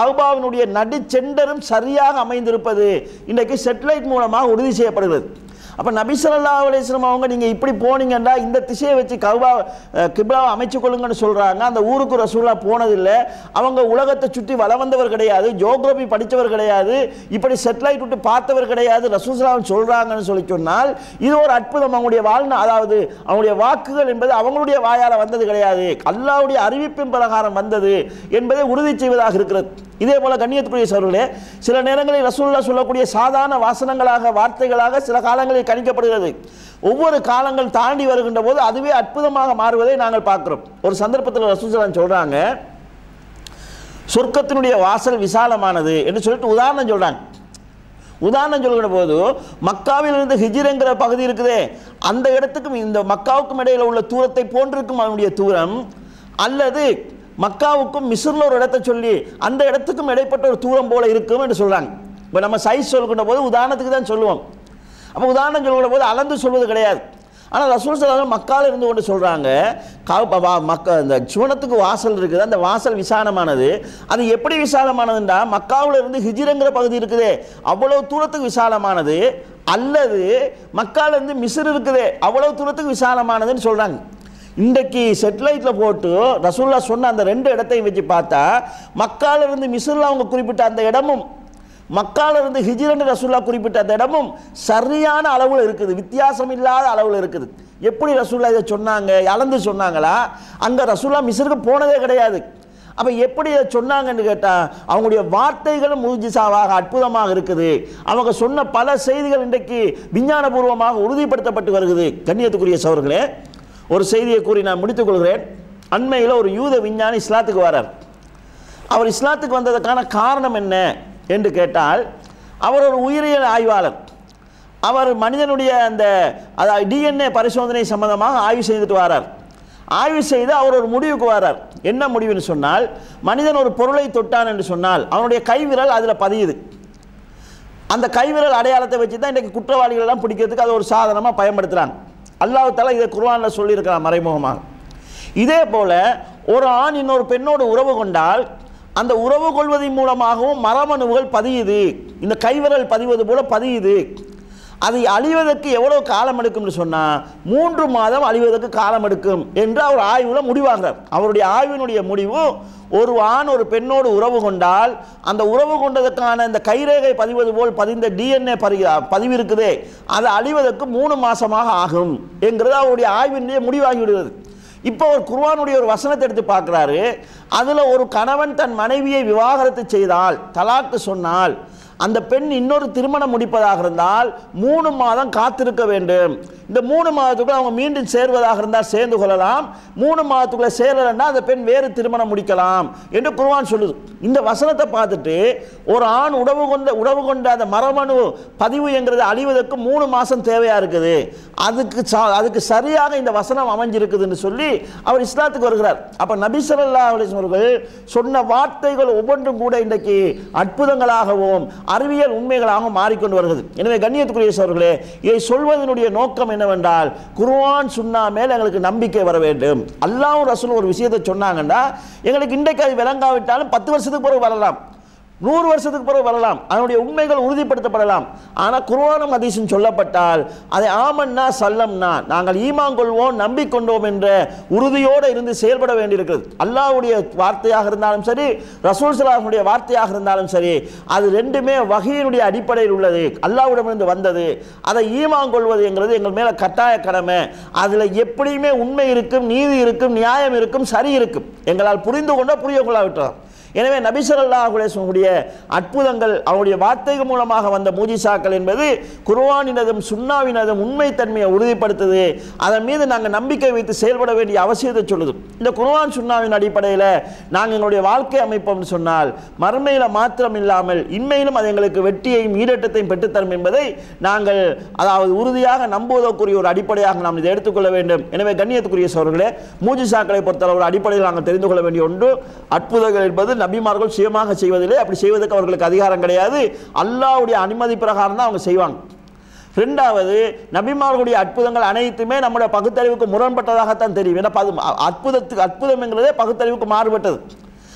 [SPEAKER 3] கௌபாவினுடைய நடுச்செண்டரும் சரியாக அமைந்திருப்பது இன்றைக்கு செட்டிலைட் மூலமாக உறுதி செய்யப்படுகிறது அப்போ நபி ஸல்லல்லாஹு அலைஹி வஸல்லம் அவங்க நீங்கள் இப்படி போனீங்கன்னா இந்த திசையை வச்சு கௌபா அஹ், கிப்லாவை அமைச்சு கொள்ளுங்கன்னு சொல்கிறாங்க அந்த ஊருக்கு ரசூல்லா போனதில்லை அவங்க உலகத்தை சுற்றி வள வந்தவர் கிடையாது ஜோக்ரபி படித்தவர் கிடையாது இப்படி செட்டிலைட் விட்டு பார்த்தவர் கிடையாது ரசூசலாம் சொல்கிறாங்கன்னு சொல்லி சொன்னால் இது ஒரு அற்புதம் அவங்களுடைய வாழ்நாள் அதாவது அவங்களுடைய வாக்குகள் என்பது அவங்களுடைய வாயால் வந்தது கிடையாது அல்லாஹ்வுடைய அறிவிப்பின் பிரகாரம் வந்தது என்பதை உறுதி செய்வதாக இருக்கிறது இதே போல கண்ணியத்துக்குரிய சவர்களே சில நேரங்களில் ரசூல்லா சொல்லக்கூடிய சாதாரண வாசனங்களாக வார்த்தைகளாக சில காலங்களில் கணிக்கப்படுகிறது ஒவ்வொரு காலங்கள் தாண்டி வருகின்ற போது அதுவே அற்புதமாக மாறுவதை நாங்கள் பார்க்கிறோம் ஒரு சந்தர்ப்பத்தில் ரசூசலான் சொல்றாங்க சொர்க்கத்தினுடைய வாசல் விசாலமானது என்று சொல்லிட்டு உதாரணம் சொல்றாங்க உதாரணம் சொல்கிற போது மக்காவிலிருந்து ஹிஜிரங்கிற பகுதி இருக்குதே அந்த இடத்துக்கும் இந்த மக்காவுக்கும் இடையில உள்ள தூரத்தை போன்றிருக்கும் அவனுடைய தூரம் அல்லது மக்காவுக்கும் மிஸ்ரில் ஒரு இடத்தை சொல்லி அந்த இடத்துக்கும் இடைப்பட்ட ஒரு தூரம் போல இருக்கும் என்று சொல்றாங்க இப்போ நம்ம சைஸ் சொல்கின்ற போது உதாரணத்துக்கு தான் சொல்லுவோம் அப்போ உதாரணம் சொல்கிற போது அளந்து சொல்வது கிடையாது ஆனால் ரசூல் சலாஹம் மக்கால் இருந்து கொண்டு சொல்கிறாங்க மக்க இந்த சுவனத்துக்கு வாசல் இருக்குது அந்த வாசல் விசாலமானது அது எப்படி விசாலமானதுண்டா மக்காவில் இருந்து ஹிஜிரங்கிற பகுதி இருக்குதே அவ்வளவு தூரத்துக்கு விசாலமானது அல்லது மக்கால இருந்து மிஸ்ர் இருக்குதே அவ்வளவு தூரத்துக்கு விசாலமானதுன்னு சொல்கிறாங்க இன்றைக்கு செட்டிலைட்டில் போட்டு ரசூல்லா சொன்ன அந்த ரெண்டு இடத்தையும் வச்சு பார்த்தா மக்கால இருந்து மிஸ்ரில் அவங்க குறிப்பிட்ட அந்த இடமும் மக்கால இருந்து ஹிஜ்ரன் ரசூல்லா குறிப்பிட்ட அந்த இடமும் சரியான அளவில் இருக்குது வித்தியாசம் இல்லாத அளவில் இருக்குது எப்படி ரசூல்லா இதை சொன்னாங்க அளந்து சொன்னாங்களா அங்கே ரசூல்லா மிஸ்ருக்கு போனதே கிடையாது அப்போ எப்படி இதை சொன்னாங்கன்னு கேட்டால் அவங்களுடைய வார்த்தைகளும் முஜிசாவாக அற்புதமாக இருக்குது அவங்க சொன்ன பல செய்திகள் இன்றைக்கு விஞ்ஞானபூர்வமாக உறுதிப்படுத்தப்பட்டு வருகிறது கண்ணியத்துக்குரிய சவர்களே ஒரு செய்தியை கூறி நான் முடித்துக் கொள்கிறேன் அண்மையில் ஒரு யூத விஞ்ஞானி இஸ்லாத்துக்கு வரார் அவர் இஸ்லாத்துக்கு வந்ததற்கான காரணம் என்ன என்று கேட்டால் அவர் ஒரு உயிரியல் ஆய்வாளர் அவர் மனிதனுடைய அந்த அதாவது டிஎன்ஏ பரிசோதனை சம்பந்தமாக ஆய்வு செய்துட்டு வரார் ஆய்வு செய்து அவர் ஒரு முடிவுக்கு வரார் என்ன முடிவுன்னு சொன்னால் மனிதன் ஒரு பொருளை தொட்டான் என்று சொன்னால் அவனுடைய கைவிரல் அதில் பதியுது அந்த கைவிரல் அடையாளத்தை வச்சு தான் இன்றைக்கு குற்றவாளிகள் எல்லாம் பிடிக்கிறதுக்கு அது ஒரு சாதனமாக பயன்படுத்துகிறாங்க அல்லாஹ் தஆலா இதை குர்ஆனில் சொல்லியிருக்கிறான் மறைமுகமாக இதே போல ஒரு ஆண் இன்னொரு பெண்ணோடு உறவு கொண்டால் அந்த உறவு கொள்வதன் மூலமாகவும் மரபணுவுகள் பதியுது இந்த கைவிரல் பதிவது போல பதியுது அது அழிவதற்கு எவ்வளவு காலம் எடுக்கும்னு சொன்னால் மூன்று மாதம் அழிவதற்கு காலம் எடுக்கும் என்று அவர் ஆய்வில் முடிவாகிறார் அவருடைய ஆய்வினுடைய முடிவு ஒரு ஆண் ஒரு பெண்ணோடு உறவு கொண்டால் அந்த உறவு கொண்டதற்கான இந்த கைரேகை பதிவது போல் பதிந்த டிஎன்ஏ பரி பதிவு இருக்குதே அது அழிவதற்கு மூணு மாசமாக ஆகும் என்கிறது அவருடைய ஆய்வினுடைய முடிவாகி விடுகிறது இப்போ ஒரு குர்ஆனுடைய ஒரு வசனத்தை எடுத்து பார்க்குறாரு அதில் ஒரு கணவன் தன் மனைவியை விவாகரத்து செய்தால் தலாக்கு சொன்னால் அந்த பெண் இன்னொரு திருமணம் முடிப்பதாக இருந்தால் மூணு மாதம் காத்திருக்க வேண்டும் இந்த மூணு மாதத்துக்குள்ள அவங்க மீண்டும் சேர்வதாக இருந்தால் சேர்ந்து கொள்ளலாம் மூணு மாதத்துக்குள்ள சேரலைன்னா அந்த பெண் வேறு திருமணம் முடிக்கலாம் என்று குர்ஆன் சொல்லுது இந்த வசனத்தை பார்த்துட்டு ஒரு ஆண் உறவு கொண்ட உறவு கொண்ட அந்த மரபணு பதிவு என்கிறது அழிவதற்கு மூணு மாதம் தேவையாக இருக்குது அதுக்கு சா- அதுக்கு சரியாக இந்த வசனம் அமைஞ்சிருக்குதுன்னு சொல்லி அவர் இஸ்லாத்துக்கு வருகிறார் அப்போ நபி ஸல்லல்லாஹு அலைஹி வஸல்லம் அவர்கள் சொன்ன வார்த்தைகள் ஒவ்வொன்றும் கூட இன்றைக்கு அற்புதங்களாகவும் அறிவியல் உண்மைகளாகவும் மாறிக்கொண்டு வருகிறது எனவே கண்ணியத்துக்குரிய சோர்களே இதை சொல்வதனுடைய நோக்கம் என்னவென்றால் குர்ஆன் சுன்னா மேல் எங்களுக்கு நம்பிக்கை வர வேண்டும் அல்லாஹ்வும் ரசூலும் ஒரு விஷயத்தை சொன்னாங்கன்னா எங்களுக்கு இன்றைக்கு அது விளங்காவிட்டாலும் பத்து வருஷத்துக்கு பிறகு வரலாம் நூறு வருஷத்துக்கு பிறகு வரலாம் அதனுடைய உண்மைகள் உறுதிப்படுத்தப்படலாம் ஆனால் குர்ஆனும் ஹதீஸும் சொல்லப்பட்டால் அதை ஆமன்னா சல்லம்னா நாங்கள் ஈமான் கொள்வோம் நம்பிக்கொண்டோம் என்ற உறுதியோடு இருந்து செயல்பட வேண்டியிருக்கிறது அல்லாஹ்வுடைய வார்த்தையாக இருந்தாலும் சரி ரசூல் சலாஹுடைய வார்த்தையாக இருந்தாலும் சரி அது ரெண்டுமே வகையினுடைய அடிப்படையில் உள்ளது அல்லாஹ்விடமிருந்து வந்தது அதை ஈமான் கொள்வது என்கிறது எங்கள் மேலே கட்டாய கடமை அதில் எப்படியுமே உண்மை இருக்கும் நீதி இருக்கும் நியாயம் இருக்கும் சரி இருக்கும் எங்களால் புரிந்து கொண்டோ புரிய கொள்ளாவிட்டோம் எனவே நபி ஸல்லல்லாஹு அலைஹி வஸல்லம் அற்புதங்கள் அவருடைய வார்த்தைகள் மூலமாக வந்த மூஜிசாக்கள் என்பது குர்ஆனினதும் சுன்னாவினதும் உண்மைத்தன்மையை உறுதிப்படுத்துது அதன் மீது நாங்கள் நம்பிக்கை வைத்து செயல்பட வேண்டிய அவசியத்தை சொல்லுது இந்த குர்ஆன் சுன்னாவின் அடிப்படையில் நாங்கள் எங்களுடைய வாழ்க்கை அமைப்போம்னு சொன்னால் மறுமையில் மாத்திரம் இல்லாமல் இன்மையிலும் அது எங்களுக்கு வெற்றியையும் ஈடேற்றத்தையும் பெற்றுத்தரும் என்பதை நாங்கள் அதாவது உறுதியாக நம்புவதற்குரிய ஒரு அடிப்படையாக நாம் இதை எடுத்துக்கொள்ள வேண்டும் எனவே கண்ணியத்துக்குரிய சோழர்களே மூஜிசாக்களை பொறுத்தளவு ஒரு அடிப்படையில் நாங்கள் தெரிந்து கொள்ள வேண்டிய ஒன்று அற்புதங்கள் என்பது நபிமார்கள் சுயமாக செய்வதில்லை அப்படி செய்வதற்கு அவர்களுக்கு அதிகாரம் கிடையாது அல்லாஹ்வுடைய அனுமதி பிரகாரம் தான் அவங்க செய்வாங்க ரெண்டாவது நபிமார்களுடைய அற்புதங்கள் அனைத்துமே நம்முடைய பகுத்தறிவுக்கு முரண்பட்டதாகத்தான் தெரியும் ஏன்னா பது- அற்புதத்துக்கு அற்புதம் என்கிறதே பகுத்தறிவுக்கு மாறுபட்டது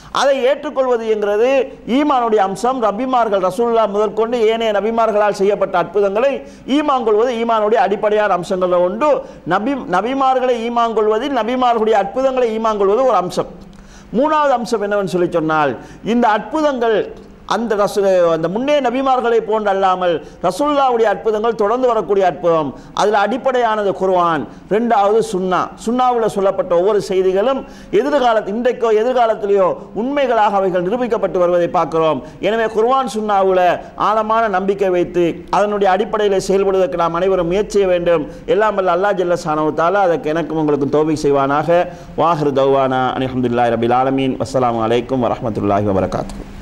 [SPEAKER 3] அதை ஏற்றுக்கொள்வது என்கிறது ஈமானுடைய அம்சம் ரபிமார்கள் ரசூல்லா முதற்கொண்டு ஏனைய நபிமார்களால் செய்யப்பட்ட அற்புதங்களை ஈமான் கொள்வது ஈமானுடைய அடிப்படையான அம்சங்களில் ஒன்று நபி நபிமார்களை ஈமான் கொள்வதில் நபிமார்களுடைய அற்புதங்களை ஈமான் கொள்வது ஒரு அம்சம் மூணாவது அம்சம் என்னவென்று சொல்லி சொன்னால் இந்த அற்புதங்கள் அந்த ரசு அந்த முன்னே நபிமார்களை போன்று அல்லாமல் ரசூல்லாவுடைய அற்புதங்கள் தொடர்ந்து வரக்கூடிய அற்புதம் அதில் அடிப்படையானது குர்ஆன் ரெண்டாவது சுன்னா சுன்னாவில் சொல்லப்பட்ட ஒவ்வொரு செய்திகளும் எதிர்காலத்து இன்றைக்கோ எதிர்காலத்திலேயோ உண்மைகளாக அவைகள் நிரூபிக்கப்பட்டு வருவதை பார்க்கிறோம் எனவே குர்ஆன் சுன்னாவில் ஆழமான நம்பிக்கை வைத்து அதனுடைய அடிப்படையில் செயல்படுவதற்கு நாம் அனைவரும் முயற்சி செய்ய வேண்டும் எல்லாம் வல்ல அல்லா ஜல்ல சானவத்தால அதற்கு எனக்கும் உங்களுக்கு தோவி செய்வானாக வாஹிர் தௌவானா அனிஹம்துல்லாஹி ரபில் ஆலமீன் வஸ்ஸலாமு அலைக்கும் வரஹ்மத்துல்லாஹி வபரகாத்துஹு